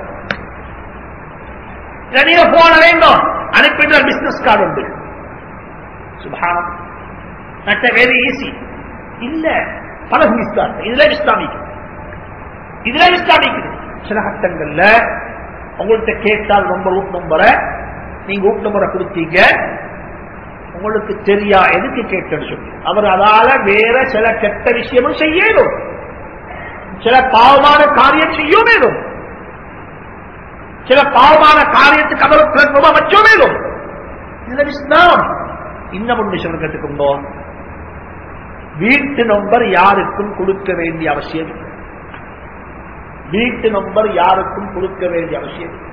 நீங்க போன வேண்டும் அனுப்பிட்டு பிசினஸ் கார்டு உண்டு சுபானம் மற்ற வெரி ஈஸி இல்ல பல இஸ்லாம் இதுல இஸ்லாமிக் இதுல இஸ்லாமிக்குது சில கட்டங்கள்ல உங்கள்கிட்ட கேட்டால் ரொம்ப ரூட் நம்பரை நீங்க ரூட் நம்பரை கொடுத்தீங்க உங்களுக்கு தெரியா எதுக்கு கேட்டேன்னு சொல்லி அவர் அதால வேற சில கெட்ட விஷயமும் செய்யணும் சில பாவமான காரியம் செய்ய வேணும் சில பாவமான காரியத்துக்கு அவர் பிறப்பமா வச்சோ வேணும் இதுல இஸ்லாம் இன்னும் ஒன்று சொல்ல கேட்டுக்கொண்டோ வீட்டு நம்பர் யாருக்கும் கொடுக்க வேண்டிய அவசியம் இல்லை வீட்டு நம்பர் யாருக்கும் கொடுக்க வேண்டிய அவசியம் இல்லை.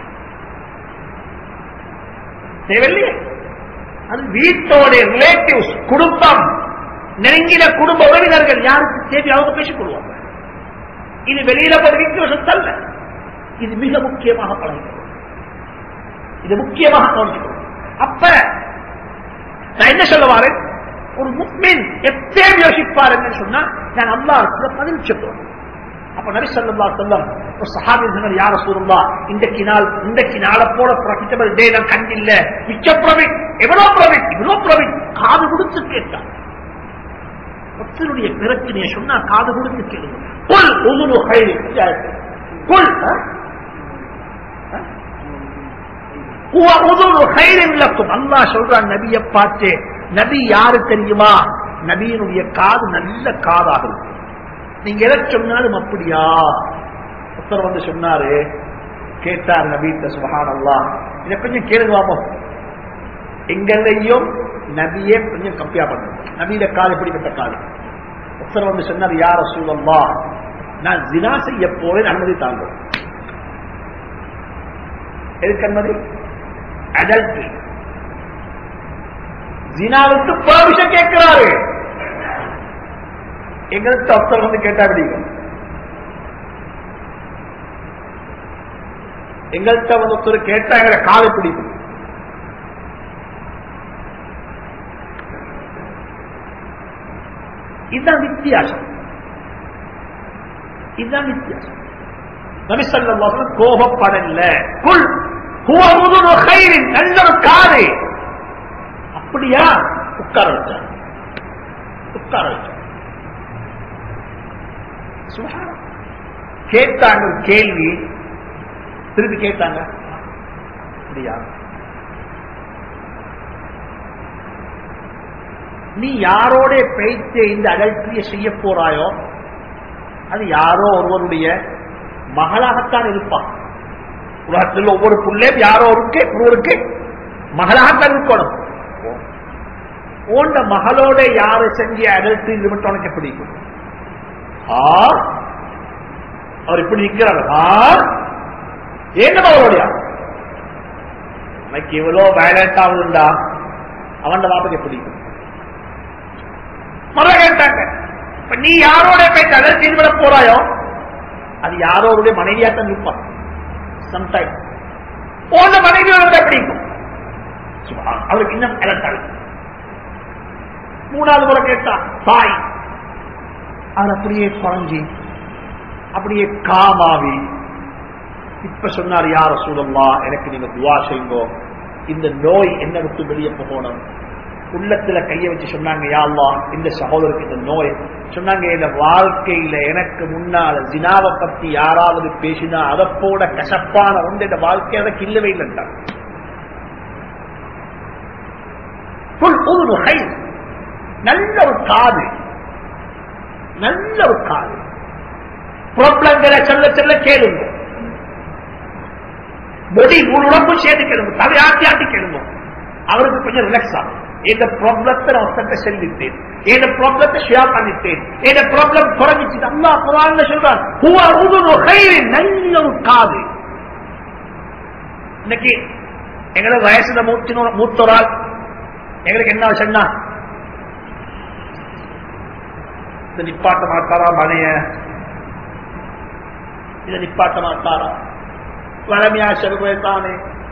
தேவையில்லையே அது வீட்டோட ரிலேட்டிவ்ஸ் குடும்பம் நெருங்கின குடும்ப உறவினர்கள் யாருக்கு தேவை அவங்க பேசிக் கொள்வாங்க இது வெளியில போய் வீட்டு சொத்தல்ல இது மிக முக்கியமாக பழகிறது இது முக்கியமாக கவனிக்கணும் அப்ப நான் என்ன சொல்ல வரேன் ஒரு முக்மின் எப்பயும் யோசிப்பார் என்று சொன்னா நான் அல்லாஹ்வுக்கு பதில் சொல்லுவேன் அப்ப நபி ஸல்லல்லாஹு அலைஹி வஸல்லம் ஒரு சஹாபி சொன்னார் யா ரசூலுல்லாஹ் இன்றைக்கு நாள் இன்றைக்கு நாளை போல ப்ராஃபிட்டபிள் டே நான் கண்டில்ல மிச்ச ப்ராஃபிட் எவ்வளவு ப்ராஃபிட் இவ்வளவு ப்ராஃபிட் காது கொடுத்து கேட்டான் ஒருத்தருடைய பிரச்சனையை சொன்னா காது கொடுத்து கேளுங்க குல் உதுனு ஹைரி குல் ஹுவ உதுனு ஹைரின் லக்கும் அல்லாஹ் சொல்றான் நபியை பார்த்து நபி யாரு தெரியுமா நபியினுடைய காது நல்ல காதாக இருக்கும் நீங்க எதை சொன்னாலும் அப்படியா ஒருத்தர் வந்து சொன்னாரு கேட்டார் நபீத்த சுபஹான் அல்லா இதை கொஞ்சம் கேளுவாமோ எங்களையும் நபியே கொஞ்சம் கம்பியா பண்ணுங்க நபியில கால் எப்படிப்பட்ட கால் ஒருத்தர் வந்து சொன்னார் யார சூழல்லா நான் ஜினா செய்ய போறேன் அனுமதி தாங்க எதுக்கு அனுமதி அடல்ட்ரி ஜினாவுக்கு பர்மிஷன் கேட்கிறாரு எங்களுக்கு ஒருத்தர் வந்து கேட்டா அப்படிங்க எங்கள்கிட்ட வந்து ஒருத்தர் கேட்டா எங்களை காலை பிடிக்கும் இதுதான் வித்தியாசம் இதுதான் வித்தியாசம் நபிசல்லம் கோபப்படல குல் ஹுவமுதுனு ஹைரின் நல்ல ஒரு காது அப்படியா உட்கார வச்சார் உட்கார வச்சார் சுப்ஹானல்லாஹ். கேட்டாங்க ஒரு கேள்வி திருப்பி கேட்டாங்க அப்படியா நீ யாரோட பேய்த்து இந்த அடல்ட்ரிய செய்ய போறாயோ அது யாரோ ஒருவருடைய மகளாகத்தான் இருப்பான் உலகத்தில் ஒவ்வொரு புள்ளையும் யாரோ இருக்கு ஒருவருக்கு மகளாகத்தான் இருக்கணும் உண்ட மகளோட யாரு செஞ்ச அடல்ட்ரி இது மட்டும் உனக்கு பிடிக்கும் ஆ அவர் இப்படி நிக்கிறார் ஆ என்ன மகளோடையா எனக்கு இவ்வளவு வயலண்ட் ஆகுதுண்டா அவன் வாப்பக்கு பிடிக்கும் மர கேட்டாங்க இப்ப நீ யாரோட போய் அடல்ட்ரி விட போறாயோ அது யாரோருடைய மனைவியாத்தான் இருப்பான் சம்டைம் போன மனைவியோட பிடிக்கும் சுபஹான். அவளுக்கு இன்னும் அலர்ட் ஆகுது மூணாவது முறை கேட்டா தாய் அது அப்படியே குறைஞ்சி அப்படியே காமாவி இப்ப சொன்னார் யார சூழல்லா எனக்கு நீங்க துவா செய்யுங்கோ இந்த நோய் என்ன விட்டு வெளியே போகணும் உள்ளத்துல கைய வச்சு சொன்னாங்க யா அல்லாஹ் இந்த சகோதரருக்கு இந்த நோய் சொன்னாங்க இந்த வாழ்க்கையில எனக்கு முன்னால ஜினாவை பத்தி யாராவது பேசினா அதை போட கசப்பான ஒன்று இந்த வாழ்க்கை அதை கில்லவே இல்லைன்றாங்க புல் உதுனு ஹைர். நல்ல ஒரு காது நல்ல ஒரு காது ப்ராப்ளங்களை சொல்ல சொல்ல கேளுங்க பொடி முழு உடம்பு சேர்த்து கேளுங்க தலை ஆட்டி ஆட்டி கேளுங்க அவருக்கு கொஞ்சம் ரிலாக்ஸ் ஆகும் இந்த ப்ராப்ளத்தை நான் ஒருத்தட்ட சொல்லிட்டேன் இந்த ப்ராப்ளத்தை ஷேர் பண்ணிட்டேன் இந்த ப்ராப்ளம் குறைஞ்சிச்சு அல்லா குரான் சொல்றான் ஹுவ உதுனு ஹைரின். நல்ல ஒரு காது இன்னைக்கு எங்களுக்கு வயசுல மூத்தினோ மூத்தோரால் எங்களுக்கு என்ன சொன்னா இந்த நிப்பாட்ட மாட்டாரா மனைய இதை நிப்பாட்ட மாட்டாரா வளமையா செல்வதானே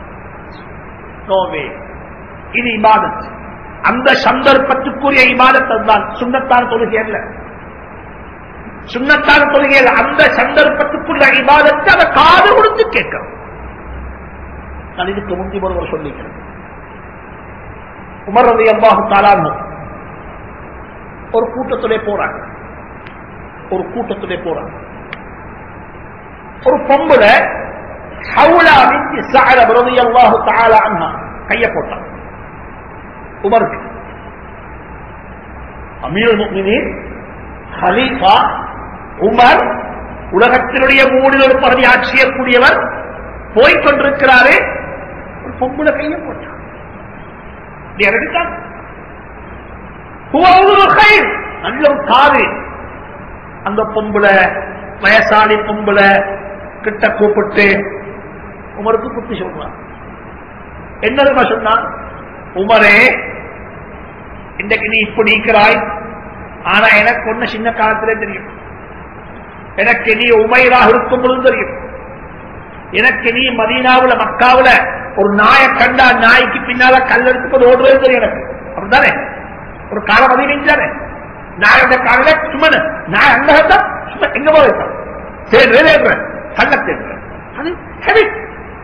நோவே இது இபாதத் அந்த சந்தர்ப்பத்துக்குரிய இபாதத் அதுதான் சுண்ணத்தான தொழுகை அல்ல சுண்ணத்தான தொழுகை அல்ல அந்த சந்தர்ப்பத்துக்குள்ள இபாதத்தை அதை காது கொடுத்து கேட்கிறோம் நான் இதுக்கு முந்தி ஒருவர் சொல்லிக்கிறேன் உமர் ரவி அல்லாஹு தாலான்னு ஒரு கூட்டத்துடைய போறாங்க ஒரு கூட்டத்துடைய போறாங்க ஒரு பொம்புல ஹவுலா பின்தி சஅலப் ரலியல்லாஹு தஆலா அன்ஹா கைய போட்டான் உமருக்கு அமீருல் முஃமினீன் ஹலீஃபா உமர் உலகத்தினுடைய மூடில் ஒரு பகுதி ஆட்சியக்கூடியவர் போய்க் கொண்டிருக்கிறாரு ஒரு பொம்புல கைய போட்டான் இப்படி இறங்கிட்டான் நல்ல ஒரு காது அந்த பொம்புல வயசாளி பொம்புல கிட்ட கூப்பிட்டு உமருக்கு புத்தி சொல்றான் என்னதுமா சொன்னான் உமரே இன்றைக்கு நீ இப்ப நீக்கிறாய் ஆனா எனக்கு ஒண்ணு சின்ன காலத்திலே தெரியும் எனக்கு நீ உமைராக இருக்கும் பொழுது தெரியும் எனக்கு நீ மதீனாவுல மக்காவுல ஒரு நாயை கண்டா நாய்க்கு பின்னால கல் எடுத்துப்பது ஓடுறது தெரியும் எனக்கு அப்படித்தானே ஒரு காலம் மதியம் தானே நாயோட காலையில சும்மா நாய் அங்க இருந்தா சும்மா எங்க போயிருக்கான் தேடுறேன் கண்ண தேடுறேன் அது ஹெபிட்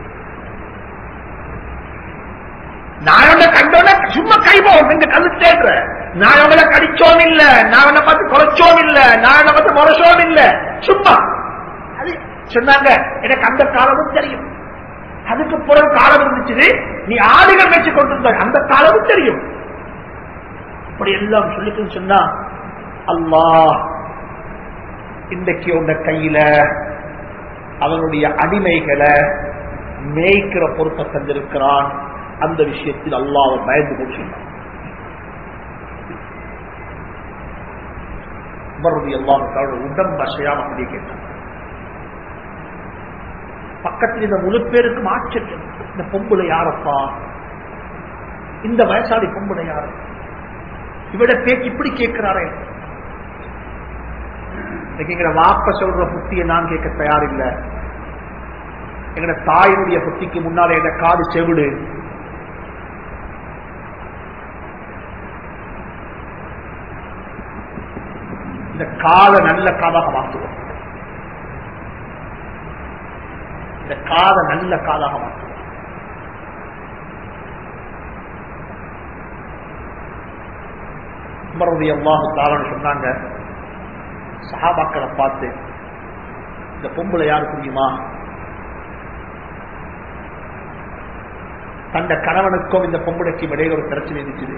நாயோட கண்டோட சும்மா கை போகும் இந்த கல்லு தேடுற நான் அவங்கள கடிச்சோம் இல்ல நான் அவனை பார்த்து குறைச்சோம் இல்ல நான் அவனை பார்த்து முறைச்சோம் இல்ல சும்மா அது சொன்னாங்க எனக்கு அந்த காலமும் தெரியும் அதுக்கு பிறகு காலம் இருந்துச்சு நீ ஆடுகள் வச்சு கொண்டிருந்த அந்த காலமும் தெரியும் இப்படி எல்லாம் சொல்லிட்டு சொன்னா அல்லாஹ் இன்றைக்கு உண்ட கையில அவனுடைய அடிமைகளை மேய்க்கிற பொறுப்பை தந்திருக்கிறான் அந்த விஷயத்தில் அல்லாஹ் பயந்து கொண்டு சொன்னான் உமருடைய அல்லாஹ் உடம்பு அசையாம அப்படியே கேட்டான் பக்கத்தில் இந்த முழு பேருக்கும் ஆச்சரியம் இந்த பொம்புல யாரப்பா இந்த வயசாளி பொம்புல யாரு இவட பேச்சு இப்படி கேட்கிறாரே எங்கட வாப்ப சொல்ற புத்தியை நான் கேட்க தயாரில்லை எங்கட தாயினுடைய புத்திக்கு முன்னாலே எங்க காது செவிடு இந்த காதை நல்ல காதாக மாற்றுவோம் இந்த காதை நல்ல காதாக மாற்றுவோம் உமருடைய அல்லாஹு தாரன்னு சொன்னாங்க சஹாபாக்களை பார்த்து இந்த பொம்பளை யாரு புரியுமா தந்த கணவனுக்கும் இந்த பொம்பளைக்கும் இடையில ஒரு பிரச்சனை இருந்துச்சு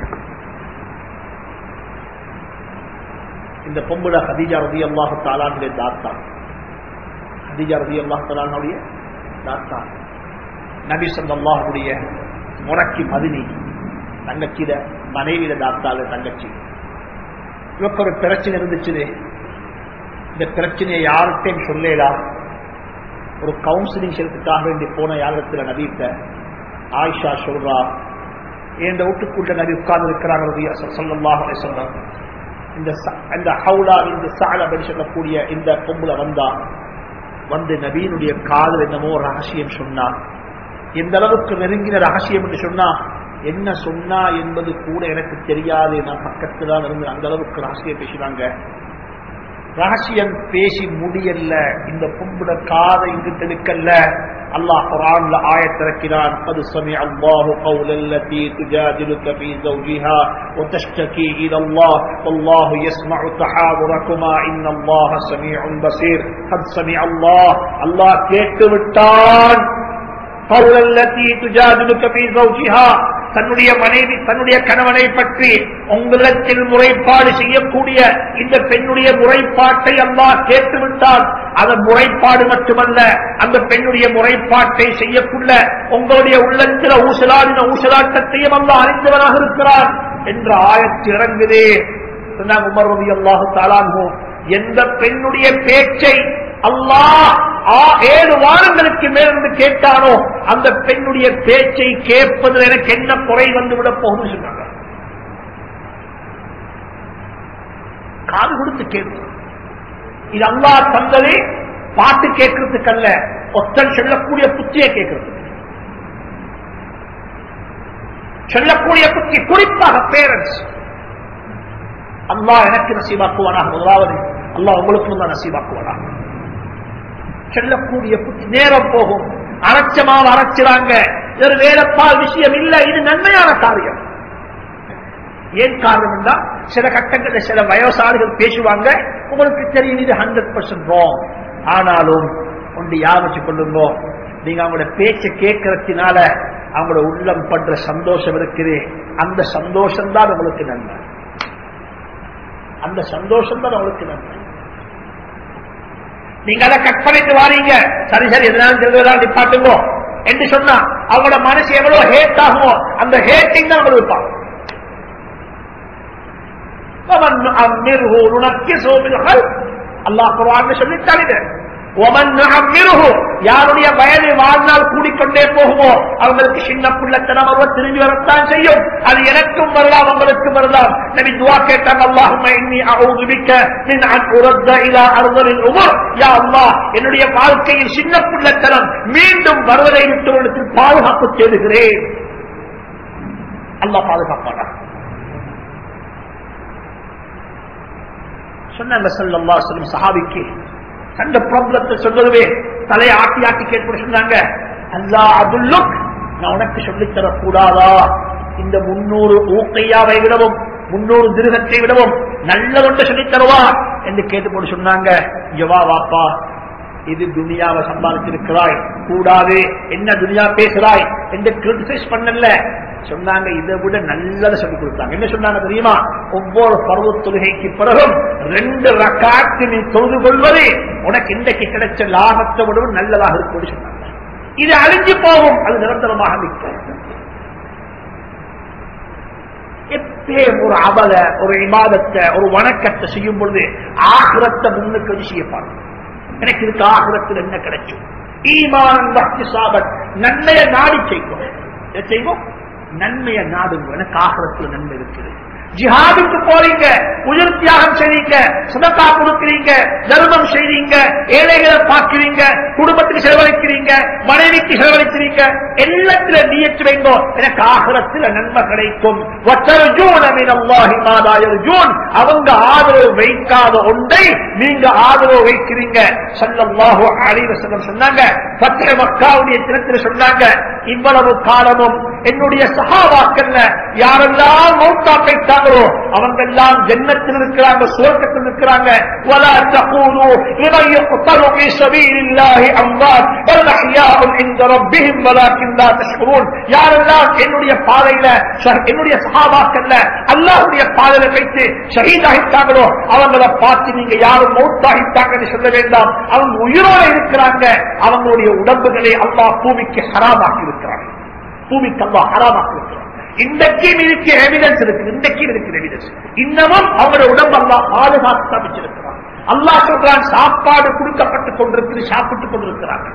இந்த பொம்பளை ஹதீஜா ரதி அல்லாஹு தாலானுடைய தாத்தா ஹதீஜா ரதி அல்லாஹு தாலானுடைய தாத்தா நபி சல்லாஹுடைய முறக்கி மதினி தங்கச்சியில மனைவியில தாத்தால தங்கச்சி இவக்கு ஒரு பிரச்சனை இருந்துச்சு இந்த பிரச்சனையை யார்கிட்டையும் சொல்லலா ஒரு கவுன்சிலிங் செலுத்துக்காக வேண்டி போன யாரிடத்துல நபீத்த ஆயிஷா சொல்றா என் வீட்டுக்குள்ள நபி உட்கார்ந்து இருக்கிறாங்க சொல்லமாக சொல்றாங்க இந்த இந்த ஹவுலா இந்த சாலபடி சொல்லக்கூடிய இந்த பொம்புல வந்தா வந்து நபீனுடைய காதல் என்னமோ ரகசியம் சொன்னா எந்த அளவுக்கு நெருங்கின ரகசியம் என்று சொன்னா என்ன சொன்னா என்பது கூட எனக்கு தெரியாது நான் பக்கத்துல தான் இருந்து அந்த அளவுக்கு ரகசியம் பேசினாங்க ரகசியம் பேசி முடியல இந்த பொம்புட காதை இங்கு எடுக்கல்ல அல்லாஹ் குரான்ல ஆயத்திறக்கிறான் قد سمع الله قول التي تجادلك في زوجها وتشتكي الى الله والله يسمع تحاوركما ان الله سميع بصير قد سمع الله الله கேட்டு விட்டான் قول التي تجادلك في زوجها தன்னுடைய மனைவி தன்னுடைய கணவனை பற்றி உங்களிடத்தில் முறைப்பாடு செய்யக்கூடிய இந்த பெண்ணுடைய முறைப்பாட்டை அல்லாஹ் கேட்டுவிட்டால் அது முறைப்பாடு மட்டுமல்ல அந்த பெண்ணுடைய முறைப்பாட்டை செய்யக்குள்ள உங்களுடைய உள்ளத்தில் ஊசலாடின ஊசலாட்டத்தையும் அல்லாஹ் அறிந்தவனாக இருக்கிறார் என்ற ஆயத்து இறங்குதே உமர் ரவி அல்லாஹு தாளாங்கோ எந்த பெண்ணுடைய பேச்சை அல்லாஹ் ஏழு வாரங்களுக்கு மேலிருந்து கேட்டானோ அந்த பெண்ணுடைய பேச்சை கேட்பதில் எனக்கு என்ன குறை வந்து விட போகுது சொன்னாங்க காது கொடுத்து கேட்கும் இது அல்லா தந்தது பாட்டு கேட்கறதுக்கு அல்ல ஒத்தன் சொல்லக்கூடிய புத்தியை கேட்கறது சொல்லக்கூடிய புத்தி குறிப்பாக பேரண்ட்ஸ் அல்லா எனக்கு நசீபாக்குவானாக முதலாவது அல்லா உங்களுக்கும் தான் நசீபாக்குவானாக செல்லக்கூடிய புத்தி நேரம் போகும் அரைச்சமாக அரைச்சிறாங்க ஒரு வேலைப்பால் விஷயம் இல்ல இது நன்மையான காரியம் ஏன் காரணம் என்றா சில கட்டங்களில் சில வயசாளிகள் பேசுவாங்க உங்களுக்கு தெரியும் இது ஹண்ட்ரட் பர்சன்ட் ராங் ஆனாலும் ஒன்று யாவச்சு கொள்ளுங்கோ நீங்க அவங்களோட பேச்சை கேட்கறதுனால அவங்களோட உள்ளம் பண்ற சந்தோஷம் இருக்குது அந்த சந்தோஷம் தான் உங்களுக்கு நன்மை அந்த சந்தோஷம் தான் அவங்களுக்கு நன்மை நீங்க அதை கட் பண்ணிட்டு வாரீங்க சரி சரி எதனாலும் தெரிஞ்சதா நிப்பாட்டுங்க என்று சொன்னா அவங்களோட மனசு எவ்வளவு ஹேட் ஆகுமோ அந்த ஹேட்டிங் தான் அவங்க இருப்பாங்க அல்லாஹ் குரான் சொல்லித்தாங்க யாருடைய வயது வாழ்நாள் கூடிக்கொண்டே போகுமோ அவங்களுக்கு சின்ன புள்ளத்தனம் அவர் திரும்பி வரத்தான் செய்யும் அது எனக்கும் வரலாம் அவங்களுக்கும் வரலாம் நபி துவா கேட்டாங்க அல்லாஹும்ம இன்னி அஊது பிக்க மின் அன் உரத்த இலா அர்தலில் உமர் யா அல்லாஹ் என்னுடைய வாழ்க்கையில் சின்ன புள்ளத்தனம் மீண்டும் வருவதை விட்டு உங்களுக்கு பாதுகாப்பு தேடுகிறேன் அல்லாஹ் பாதுகாப்பானா சொன்னாங்க சல்லல்லாஹு அலைஹி வஸல்லம் சஹாபிக்கு கண்ட ப்ராப்ளத்தை சொல்லுவே தலையை ஆட்டி ஆட்டி கேட்ப சொன்னாங்க அல்லா அதுல்லுக் நான் உனக்கு சொல்லித் தரக்கூடாதா இந்த முன்னூறு ஊக்கையாவை விடவும் முன்னூறு திருகத்தை விடவும் நல்லதொன்று சொல்லித் தருவா என்று கேட்டுக்கொண்டு சொன்னாங்க யவா வாப்பா இது துனியாவை சம்பாதிச்சிருக்கிறாய் கூடாது என்ன துனியா பேசுறாய் என்று கிரிட்டிசைஸ் பண்ணல சொன்னாங்க இதை விட நல்லதை சொல்லி கொடுத்தாங்க என்ன சொன்னாங்க தெரியுமா ஒவ்வொரு பருவ தொழுகைக்கு பிறகும் ரெண்டு ரக்காத்து நீ தொழுது கொள்வது உனக்கு இன்றைக்கு கிடைச்ச லாபத்தை விடவும் நல்லதாக இருக்கும் சொன்னாங்க இது அழிஞ்சு போகும் அது நிரந்தரமாக நிற்கும் எப்பயும் ஒரு அபல ஒரு இமாதத்தை ஒரு வணக்கத்தை செய்யும் பொழுது ஆகிரத்தை முன்னுக்கு வச்சு செய்யப்பாங்க எனக்கு இதுக்கு ஆகிரத்தில் என்ன கிடைக்கும் ஈமான் பக்தி சாபத் நன்மையை நாடி செய்வோம் என்ன செய்வோம் நன்மையை நாடுங்க எனக்கு ஆகிரத்தில் நன்மை இருக்குது ஜிஹாதுக்கு போறீங்க உயிர் தியாகம் செய்றீங்க சுதக்கா கொடுக்கிறீங்க தர்மம் செய்றீங்க ஏழைகளை பார்க்கிறீங்க குடும்பத்துக்கு செலவழிக்கிறீங்க மனைவிக்கு செலவழிக்கிறீங்க எல்லாத்துல நீயச்சு வைங்கோ எனக்கு ஆகலத்தில் நன்மை கிடைக்கும் அவங்க ஆதரவு வைக்காத ஒன்றை நீங்க ஆதரவு வைக்கிறீங்க சல்லல்லாஹு அலைஹி வஸல்லம் சொன்னாங்க பத்திர மக்காவுடைய தினத்தில் சொன்னாங்க இவ்வளவு காலமும் என்னுடைய சகாவாக்கல்ல யாரெல்லாம் மௌத்தா போயிட்டாங்களோ அவங்க எல்லாம் ஜென்னத்தில் இருக்கிறாங்க சுவர்க்கத்தில் இருக்கிறாங்க ولا تقولوا لمن يقتل في سبيل الله اموات بل احياء عند ربهم ولكن لا تشعرون யாரெல்லாம் என்னுடைய பாதையில என்னுடைய சகாபாக்கல்ல அல்லாஹ்வுடைய பாதையில வைத்து ஷஹீதாகிட்டாங்களோ அவங்கள பார்த்து நீங்க யாரும் மௌத்தாகிட்டாங்கன்னு சொல்ல வேண்டாம் அவங்க உயிரோட இருக்கிறாங்க அவங்களுடைய உடம்புகளை அல்லாஹ் பூமிக்கு ஹராமாக்கி இருக்கிறாங்க பூமிக்கு அல்லாஹ் ஹராமாக்கி இருக்கிறாங்க இன்றைக்கும் இதுக்கு எவிடன்ஸ் இருக்கு இன்றைக்கும் இருக்கு எவிடன்ஸ் இன்னமும் அவங்களோட உடம்பு அல்லா பாதுகாத்து அமைச்சிருக்கிறான் அல்லாஹ் சொல்றான் சாப்பாடு கொடுக்கப்பட்டுக் கொண்டிருக்கு சாப்பிட்டுக் கொண்டிருக்கிறாங்க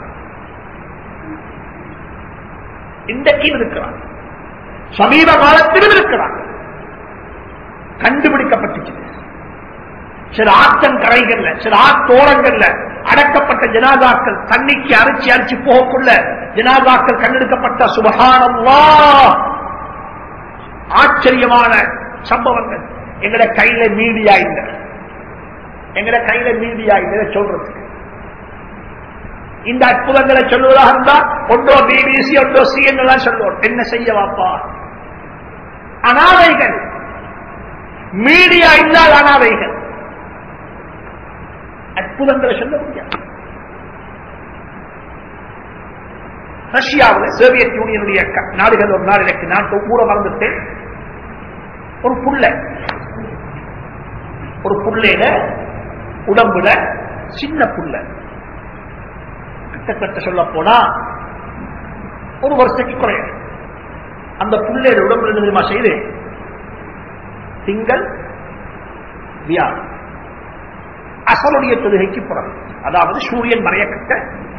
இன்றைக்கும் இருக்கிறாங்க சமீப காலத்திலும் இருக்கிறாங்க கண்டுபிடிக்கப்பட்டுச்சு சில ஆற்றங்கரைகள்ல சில ஆத்தோரங்கள்ல அடக்கப்பட்ட ஜனாதாக்கள் தண்ணிக்கு அரைச்சி அரைச்சி போகக்குள்ள ஜனாதாக்கள் கண்டெடுக்கப்பட்ட சுபகானம்வா ஆச்சரியமான சம்பவங்கள் எங்கட கையில மீடியா இல்ல எங்கட கையில மீடியா இல்ல சொல்றதுக்கு இந்த அற்புதங்களை சொல்லுவதாக இருந்தா ஒன்றோ பிபிசி ஒன்றோ சிஎன் சொல்லுவோம் என்ன செய்ய வாப்பா அனாதைகள் மீடியா இல்லாத அனாதைகள் அற்புதங்களை சொல்ல முடியாது ரஷ்யாவில் சோவியத் யூனியனுடைய நாடுகள் ஒரு நாடு எனக்கு நான் கூட மறந்துட்டேன் ஒரு புள்ள ஒரு புள்ளையில உடம்புல சின்ன புள்ள கிட்டத்தட்ட சொல்ல போனா ஒரு வருஷத்துக்கு குறைய அந்த புள்ளையோட உடம்புல என்ன தெரியுமா செய்து திங்கள் வியாழ் அசலுடைய தொழுகைக்கு புறம் அதாவது சூரியன் மறையக்கட்ட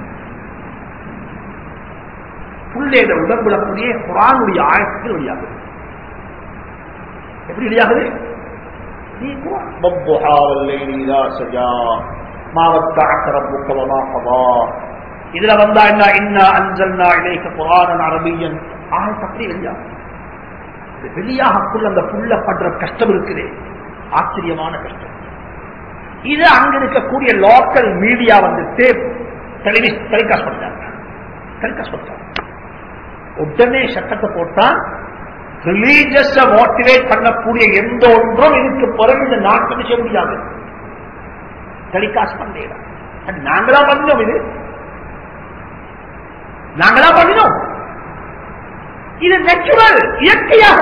புள்ளேட உடம்புல கூடிய குரானுடைய ஆயத்துக்கு வெளியாகுது எப்படி வெளியாகுது நீ குரான் வப்புஹா வல்லைலி இதா சஜா மா வத்தஅக ரப்புக வமா கதா இதுல வந்தா என்ன இன்னா அன்சல்னா இலைக்க குரானன் அரபியன் ஆயத்து அப்படி வெளியாகும் இது வெளியாகக்குள்ள அந்த புள்ள படுற கஷ்டம் இருக்குது ஆச்சரியமான கஷ்டம் இது அங்க இருக்கக்கூடிய லோக்கல் மீடியா வந்துட்டு டெலிவி டெலிகாஸ்ட் பண்றாங்க டெலிகாஸ்ட் பண்றாங்க உடனே சட்டத்தை போட்டா ரிலீஜியஸ மோட்டிவேட் பண்ணக்கூடிய எந்த ஒன்றும் இதுக்கு பிறகு இந்த நாட்டுக்கு செய்ய முடியாது டெலிகாஸ்ட் பண்ணலாம் நாங்களா பண்ணோம் இது நாங்களா பண்ணினோம் இது நேச்சுரல் இயற்கையாக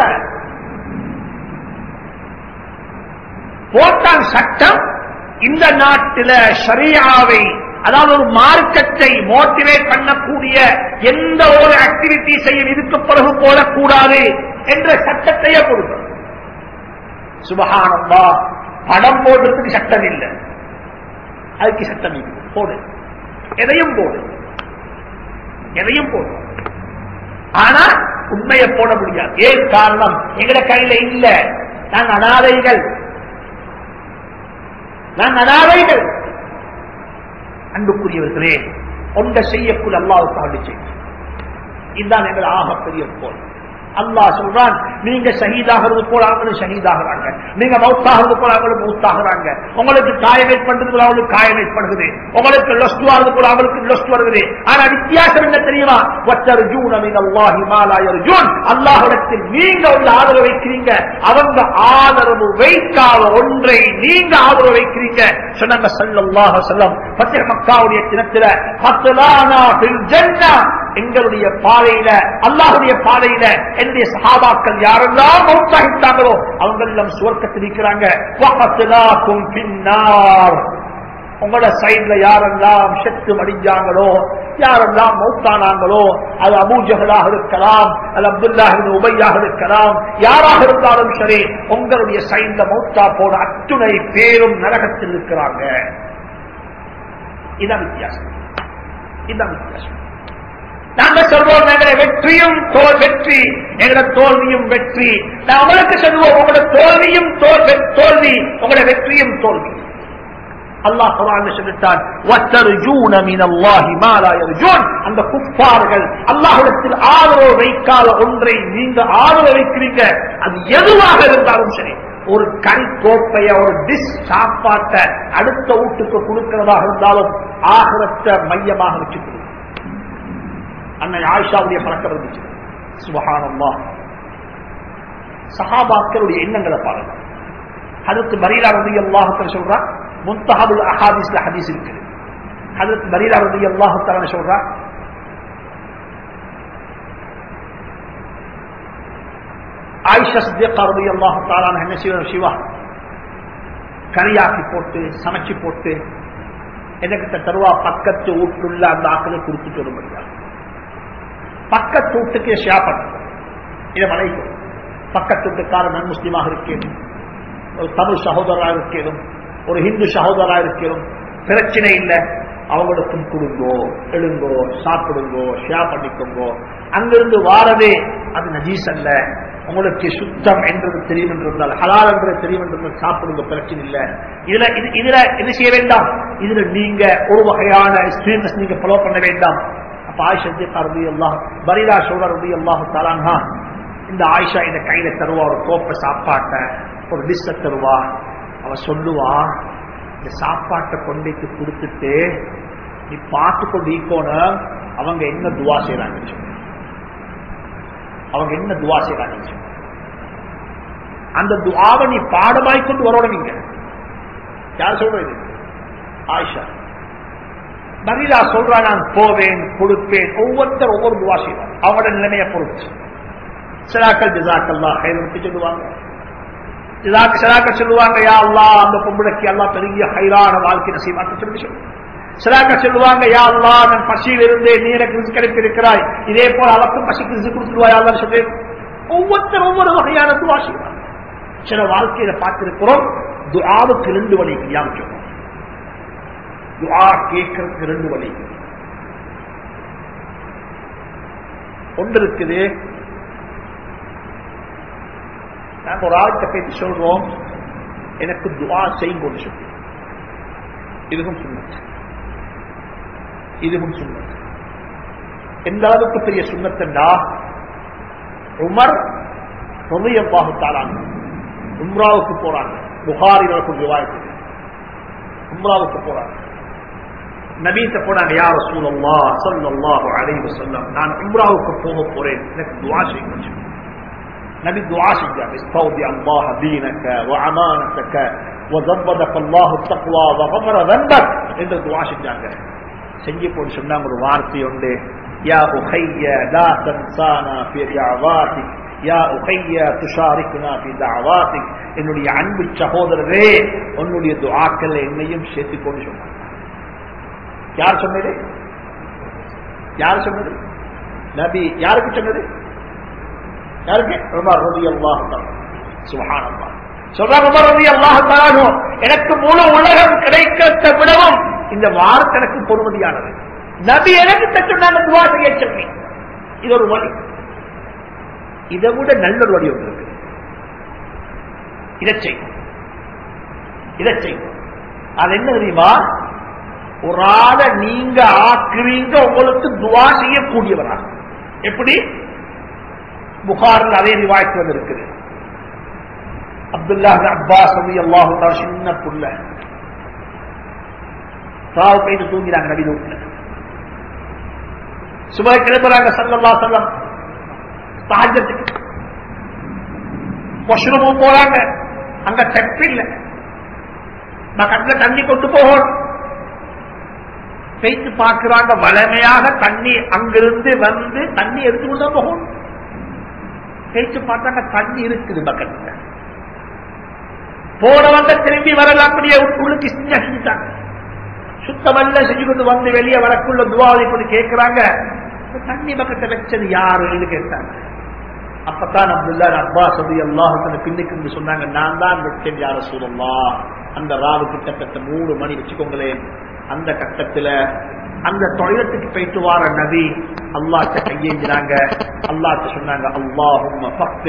போட்டான் சட்டம் இந்த நாட்டில ஷரியாவை அதாவது ஒரு மார்க்கத்தை மோட்டிவேட் பண்ணக்கூடிய எந்த ஒரு ஆக்டிவிட்டிஸையும் இதுக்கு பிறகு போடக்கூடாது என்ற சட்டத்தையே கொடுக்கும் சுபகானந்தா படம் போடுறதுக்கு சட்டம் இல்லை அதுக்கு சட்டம் இல்லை போடு எதையும் போடு எதையும் போடு ஆனா உண்மையை போட முடியாது ஏன் காரணம் எங்கட கையில இல்ல நாங்க அனாதைகள் நான் அனாதைகள் அன்புக்குரியவர்களே ஒன்றை செய்யக்குள் அல்லாவுக்கு ஆண்டு செய்யும் இதுதான் எங்கள் ஆகப்பெரிய போல் அல்லாஹ் சொல்றான் நீங்க ஷஹீதாகிறது போல அவங்களும் ஷஹீதாகிறாங்க நீங்க மௌத்தாகிறது போல அவங்களும் மௌத்தாகிறாங்க உங்களுக்கு காயமேட் பண்றது போல அவங்களுக்கு காயமேட் பண்ணுது உங்களுக்கு லொஸ்ட் ஆகிறது போல அவங்களுக்கு லொஸ்ட் வருது ஆனா வித்தியாசம் என்ன தெரியுமா வத்தர்ஜூன் அமின் அல்லாஹி மாலாயர்ஜூன் அல்லாஹிடத்தில் நீங்க உள்ள ஆதரவு வைக்கிறீங்க அவங்க ஆதரவு வைக்காத ஒன்றை நீங்க ஆதரவு வைக்கிறீங்க சொன்னாங்க சல்லல்லாஹு செல்லம் பத்திர மக்காவுடைய தினத்தில பத்தலானா பில் ஜன்னா எங்களுடைய பாதையில அல்லாஹுடைய பாதையில என்னுடைய சகாபாக்கள் யாரெல்லாம் மௌத்தாகிட்டாங்களோ அவங்க எல்லாம் சுவர்க்கத்தில் இருக்கிறாங்க வகத்லாக்கும் பின்னார் உங்களோட சைட்ல யாரெல்லாம் செத்து மடிஞ்சாங்களோ யாரெல்லாம் மௌத்தானாங்களோ அது அபூஜகலாக இருக்கலாம் அது அப்துல்லாஹின் உபையாக இருக்கலாம் யாராக இருந்தாலும் சரி உங்களுடைய சைட்ல மௌத்தா போன அத்துணை பேரும் நரகத்தில் இருக்கிறாங்க இதான் வித்தியாசம் இதான் வித்தியாசம் நாங்க சொல்வோம் எங்களை வெற்றியும் தோல் வெற்றி எங்களோட தோல்வியும் வெற்றி நான் உங்களுக்கு சொல்லுவோம் உங்களோட தோல்வியும் தோல்வி உங்களோட வெற்றியும் தோல்வி அல்லாஹ் குரான் சொல்லிட்டான் அந்த குப்பார்கள் அல்லாஹிடத்தில் ஆதரவு வைக்காத ஒன்றை நீங்க ஆதரவு வைக்கிறீங்க அது எதுவாக இருந்தாலும் சரி ஒரு கறி கோப்பைய ஒரு டிஷ் சாப்பாட்டை அடுத்த வீட்டுக்கு கொடுக்கிறதாக இருந்தாலும் ஆகரத்தை மையமாக வச்சு கொடுக்கும் அன்னை ஆயிஷாவுடைய பழக்கம் இருந்துச்சு சுபகானம்மா சஹாபாக்களுடைய எண்ணங்களை பாருங்க அதுக்கு பரீலா ரதி அல்லாஹத்தில் சொல்றா முன்தஹபுல் அஹாதிஸ்ல ஹதீஸ் இருக்குது அதுக்கு பரீலா ரதி அல்லாஹத்தான சொல்றா ஆயிஷா சித்தியக்கா ரதி அல்லாஹத்தாலான என்ன செய்வார் சிவா கரியாக்கி போட்டு சமைச்சு போட்டு எனக்கிட்ட தருவா பக்கத்து வீட்டுள்ள அந்த ஆக்களை கொடுத்துட்டு வர முடியாது பக்கத்து வீட்டுக்கு ஷேர் பண்ணும் இதை வளைக்கும் பக்கத்து வீட்டுக்கார நன் முஸ்லீமாக இருக்கேனும் ஒரு தமிழ் சகோதரராக இருக்கேனும் ஒரு ஹிந்து சகோதரராக இருக்கேனும் பிரச்சனை இல்லை அவங்களுக்கும் கொடுங்கோ எழுங்கோ சாப்பிடுங்கோ ஷேர் பண்ணிக்கோங்கோ அங்கிருந்து வாரதே அது நஜீஸ் அல்ல உங்களுக்கு சுத்தம் என்றது தெரியும் என்றிருந்தால் ஹலால் என்றது தெரியும் என்றிருந்தால் சாப்பிடுங்க பிரச்சனை இல்லை இதுல இது இதுல என்ன செய்ய வேண்டாம் இதுல நீங்க ஒரு வகையான ஸ்ட்ரீட்னஸ் நீங்க ஃபாலோ பண்ண வேண்டாம் அப்ப ஆயிஷா ரதி அல்லாஹ் பரீரா சோழர் ரதி அல்லாஹு தாலான்ஹா இந்த ஆயிஷா இந்த கையில தருவா ஒரு கோப்பை சாப்பாட்ட ஒரு டிஷ்ஷ தருவா அவ சொல்லுவா இந்த சாப்பாட்டை கொண்டைக்கு கொடுத்துட்டு நீ பார்த்து கொண்டு ஈக்கோன அவங்க என்ன துவா செய்யறாங்க அவங்க என்ன துவா செய்யறாங்க அந்த துவாவை நீ பாடமாய் கொண்டு வரணும் நீங்க யார் சொல்றது ஆயிஷா நவீலா சொல்றா நான் போவேன் கொடுப்பேன் ஒவ்வொருத்தர் ஒவ்வொரு துவா செய்வார் அவங்களோட நிலைமையை பொறுத்து சிலாக்கள் ஜிசாக்கல்லா ஹைரத்து சொல்லுவாங்க ஜிசாக்கு சிலாக்கள் சொல்லுவாங்க யா அல்லா அந்த பொம்பளைக்கு எல்லாம் பெரிய ஹைரான வாழ்க்கை நசீமாக்க சொல்லி சொல்லுவாங்க சிலாக்க சொல்லுவாங்க யா அல்லா நான் பசியில் இருந்து நீ எனக்கு ரிஸ்க் கிடைத்திருக்கிறாய் இதே போல அளவுக்கு பசிக்கு ரிஸ்க் கொடுத்துருவாய் சொல்லி ஒவ்வொருத்தர் ஒவ்வொரு வகையான துவா செய்வாங்க சில வாழ்க்கையில பார்த்திருக்கிறோம் துஆவுக்கு ரெண்டு வழி யாமிக்கிறோம் துஆ கேட்கறதுக்கு ரெண்டு வழி ஒன்று இருக்குது நாங்க ஒரு ஆள்கிட்ட பேசி சொல்றோம் எனக்கு துஆ செய்யும் கொண்டு சொல்லி இதுவும் சுண்ணத் இதுவும் சுண்ணத் எந்த அளவுக்கு பெரிய சுண்ணத்தண்டா உமர் ரலியல்லாஹு தஆலா உம்ராவுக்கு போறாங்க புகாரில் வரக்கூடிய ரிவாயத்து உம்ராவுக்கு போறாங்க நபீத்த போனாங்க யா ரசூலல்லாஹ் ஸல்லல்லாஹு அலைஹி வஸல்லம் நான் உம்ராவுக்கு போக போறேன் எனக்கு துஆ செய்யுங்க நபி துஆ செஞ்சாங்க இஸ்தௌதி அல்லாஹ் தீனக வஅமானதக وزودك الله التقوى وغفر ذنبك என்று துஆ செஞ்சாங்க செஞ்சு போட்டு சொன்னாங்க ஒரு வார்த்தை உண்டு யா உஹைய லா தன்சானா ஃபி தஅவாத்திக் யா உஹைய துஷாரிக்குனா ஃபி தஅவாத்திக் என்னுடைய அன்பு சகோதரரே உன்னுடைய துஆக்கள் என்னையும் சேர்த்துக் கொண்டு சொன்னாங்க யார் சொன்னது யார் சொன்னது நபி யாருக்கு சொன்னது யாருக்கு உமர் ரலியல்லாஹு தஆலா சுப்ஹானல்லாஹ் சொல்றாங்க உமர் ரலியல்லாஹு தஆலா எனக்கு முழு உலகம் கிடைக்கிறத விடவும் இந்த வார்த்தை எனக்கு பொறுமதியானது நபி எனக்கு சொன்னாங்க துவா செய்ய சொல்லி இது ஒரு வழி இதை விட நல்ல ஒரு வழி ஒன்று இருக்கு இதை செய்யும் இதை செய்யும் அது என்ன தெரியுமா ஒரு ஆளை நீங்க ஆக்குவீங்க உங்களுக்கு துவா செய்யக்கூடியவரா எப்படி புகாரில் அதே ரிவாய்த்து வந்து இருக்குது அப்துல்லா அப்பாஸ் ரவி அல்லாஹு சின்ன புள்ள சாவு கைது தூங்கிறாங்க நபி வீட்டுல சுப கிளம்புறாங்க சல்லல்லா செல்லம் சாஜத்துக்கு வாஷ்ரூமும் போறாங்க அங்க டெப் இல்ல பக்கத்துல தண்ணி கொண்டு போகணும் பேச்சு பார்க்கிறாங்க வளமையாக தண்ணி அங்கிருந்து வந்து தண்ணி எடுத்துக்கொண்டு தான் போகணும் பேச்சு பார்த்தாங்க தண்ணி இருக்குது பக்கத்துல போனவங்க திரும்பி வரல அப்படியே உள்ளுக்கு செஞ்சுட்டாங்க சுத்தமல்ல செஞ்சு கொண்டு வந்து வெளியே வரக்குள்ள துவாவை கொண்டு கேட்கிறாங்க தண்ணி பக்கத்தை வச்சது யாருன்னு கேட்டாங்க அப்பதான் அப்துல்லா அப்பா சொல்லி அல்லாஹத்துல பின்னுக்கு சொன்னாங்க நான் தான் வச்சேன் யார சூழல்லா அந்த ராவு கிட்டத்தட்ட மூணு மணி வச்சுக்கோங்களேன் அந்த கட்டத்துல அந்த தொழிலத்துக்கு போயிட்டு வார நபி அல்லாட்ட கையேஞ்சினாங்க அல்லாட்ட சொன்னாங்க அல்லாஹும்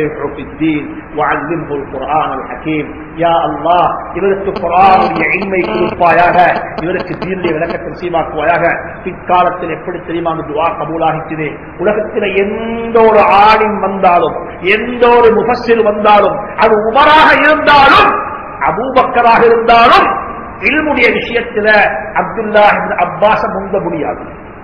ஹக்கீம் யா அல்லாஹ் இவருக்கு குரானுடைய இன்மை கொடுப்பாயாக இவருக்கு தீர்ந்த விளக்கத்தை சீமாக்குவாயாக பிற்காலத்தில் எப்படி தெரியுமா அந்த துவா கபூலாகிச்சது உலகத்தில் எந்த ஒரு ஆளின் வந்தாலும் எந்த ஒரு முபஸில் வந்தாலும் அது உமராக இருந்தாலும் அபூபக்கராக இருந்தாலும் இல்முடைய விஷயத்துல அப்துல்லா அப்பாச முந்த முடியாது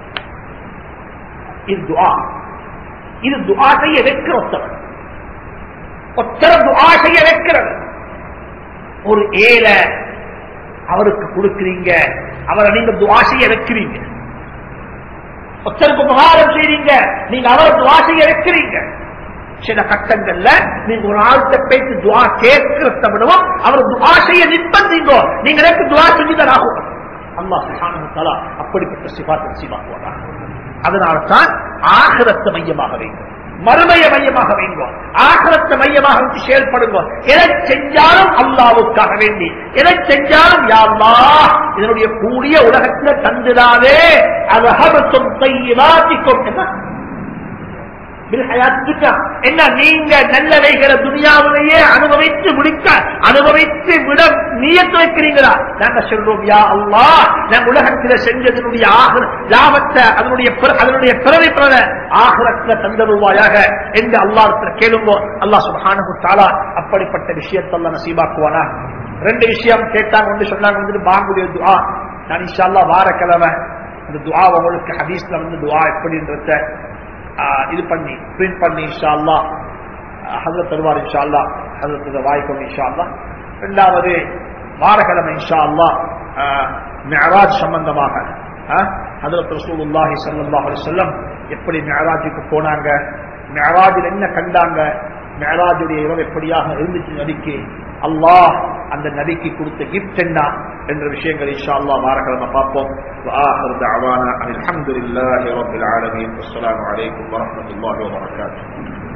இது துஆ இது துஆ செய்ய வைக்கிற ஒத்தவன் ஒத்தர துஆ செய்ய வைக்கிறது ஒரு ஏழை அவருக்கு கொடுக்கிறீங்க அவரை நீங்க துஆ செய்ய வைக்கிறீங்க ஒத்தருக்கு உபகாரம் செய்றீங்க நீங்க அவரை துஆ செய்ய வைக்கிறீங்க சில கட்டங்கள்ல நீங்க ஒரு ஆள்கிட்ட பேசி துவா கேட்கிறத விடவும் அவர் துவா செய்ய நிர்பந்திங்க நீங்க எனக்கு துவா செஞ்சுதான் ஆகும் அல்லா சுஹானு அப்படிப்பட்ட சிபாத்தை சிபாக்குவாங்க அதனால்தான் ஆகிரத்த மையமாக வைக்கும் மறுமைய மையமாக வைங்கோ ஆகிரத்த மையமாக வச்சு செயல்படுங்க எதை செஞ்சாலும் அல்லாவுக்காக வேண்டி எதை செஞ்சாலும் யாருலா இதனுடைய கூடிய உலகத்துல தந்துடாதே அது அகபத்தும் தையிலாத்திக்கும் என்ன என்ன நீங்க நல்லவைகளை துனியாவிலேயே அனுபவித்து முடிக்க அனுபவித்து விட நீயத்து வைக்கிறீங்களா நாங்க சொல்றோம் யா அல்லா நாங்க உலகத்தில் செஞ்சதனுடைய லாபத்தை அதனுடைய அதனுடைய பிறவை பிறவை ஆகரத்துல தந்தருவாயாக என்று அல்லாஹத்துல கேளுங்கோ அல்லா சுபானு தாலா அப்படிப்பட்ட விஷயத்தெல்லாம் நசீபாக்குவானா ரெண்டு விஷயம் கேட்டாங்க வந்து சொன்னாங்க வந்துட்டு பாங்குடைய துவா நான் இன்ஷால்லா வாரக்கிழமை அந்த துவா உங்களுக்கு ஹதீஸ்ல வந்து துவா எப்படின்றத இது பண்ணி பிரிண்ட் பண்ணி இன்ஷா அல்லா ஹசரத் தருவார் இன்ஷா அல்லா ஹசரத் வாய்க்கும் இன்ஷா அல்லா இரண்டாவது வாரக்கிழமை இன்ஷா அல்லா மெஹராஜ் சம்பந்தமாக ஹசரத் ரசூலுல்லாஹி ஸல்லல்லாஹு அலைஹி வஸல்லம் எப்படி மெஹராஜுக்கு போனாங்க மெஹராஜில் என்ன கண்டாங்க மெஹராஜுடைய இரவு எப்படியாக இருந்துச்சு நபிக்கு அல்லாஹ் அந்த நபிக்கு கொடுத்த கிஃப்ட் என்ன என்ற விஷயங்கள் இன்ஷா அல்லாஹ் வாரக்கிழமை பார்ப்போம் وآخر دعوانا أن الحمد لله رب العالمين والسلام عليكم ورحمة الله وبركاته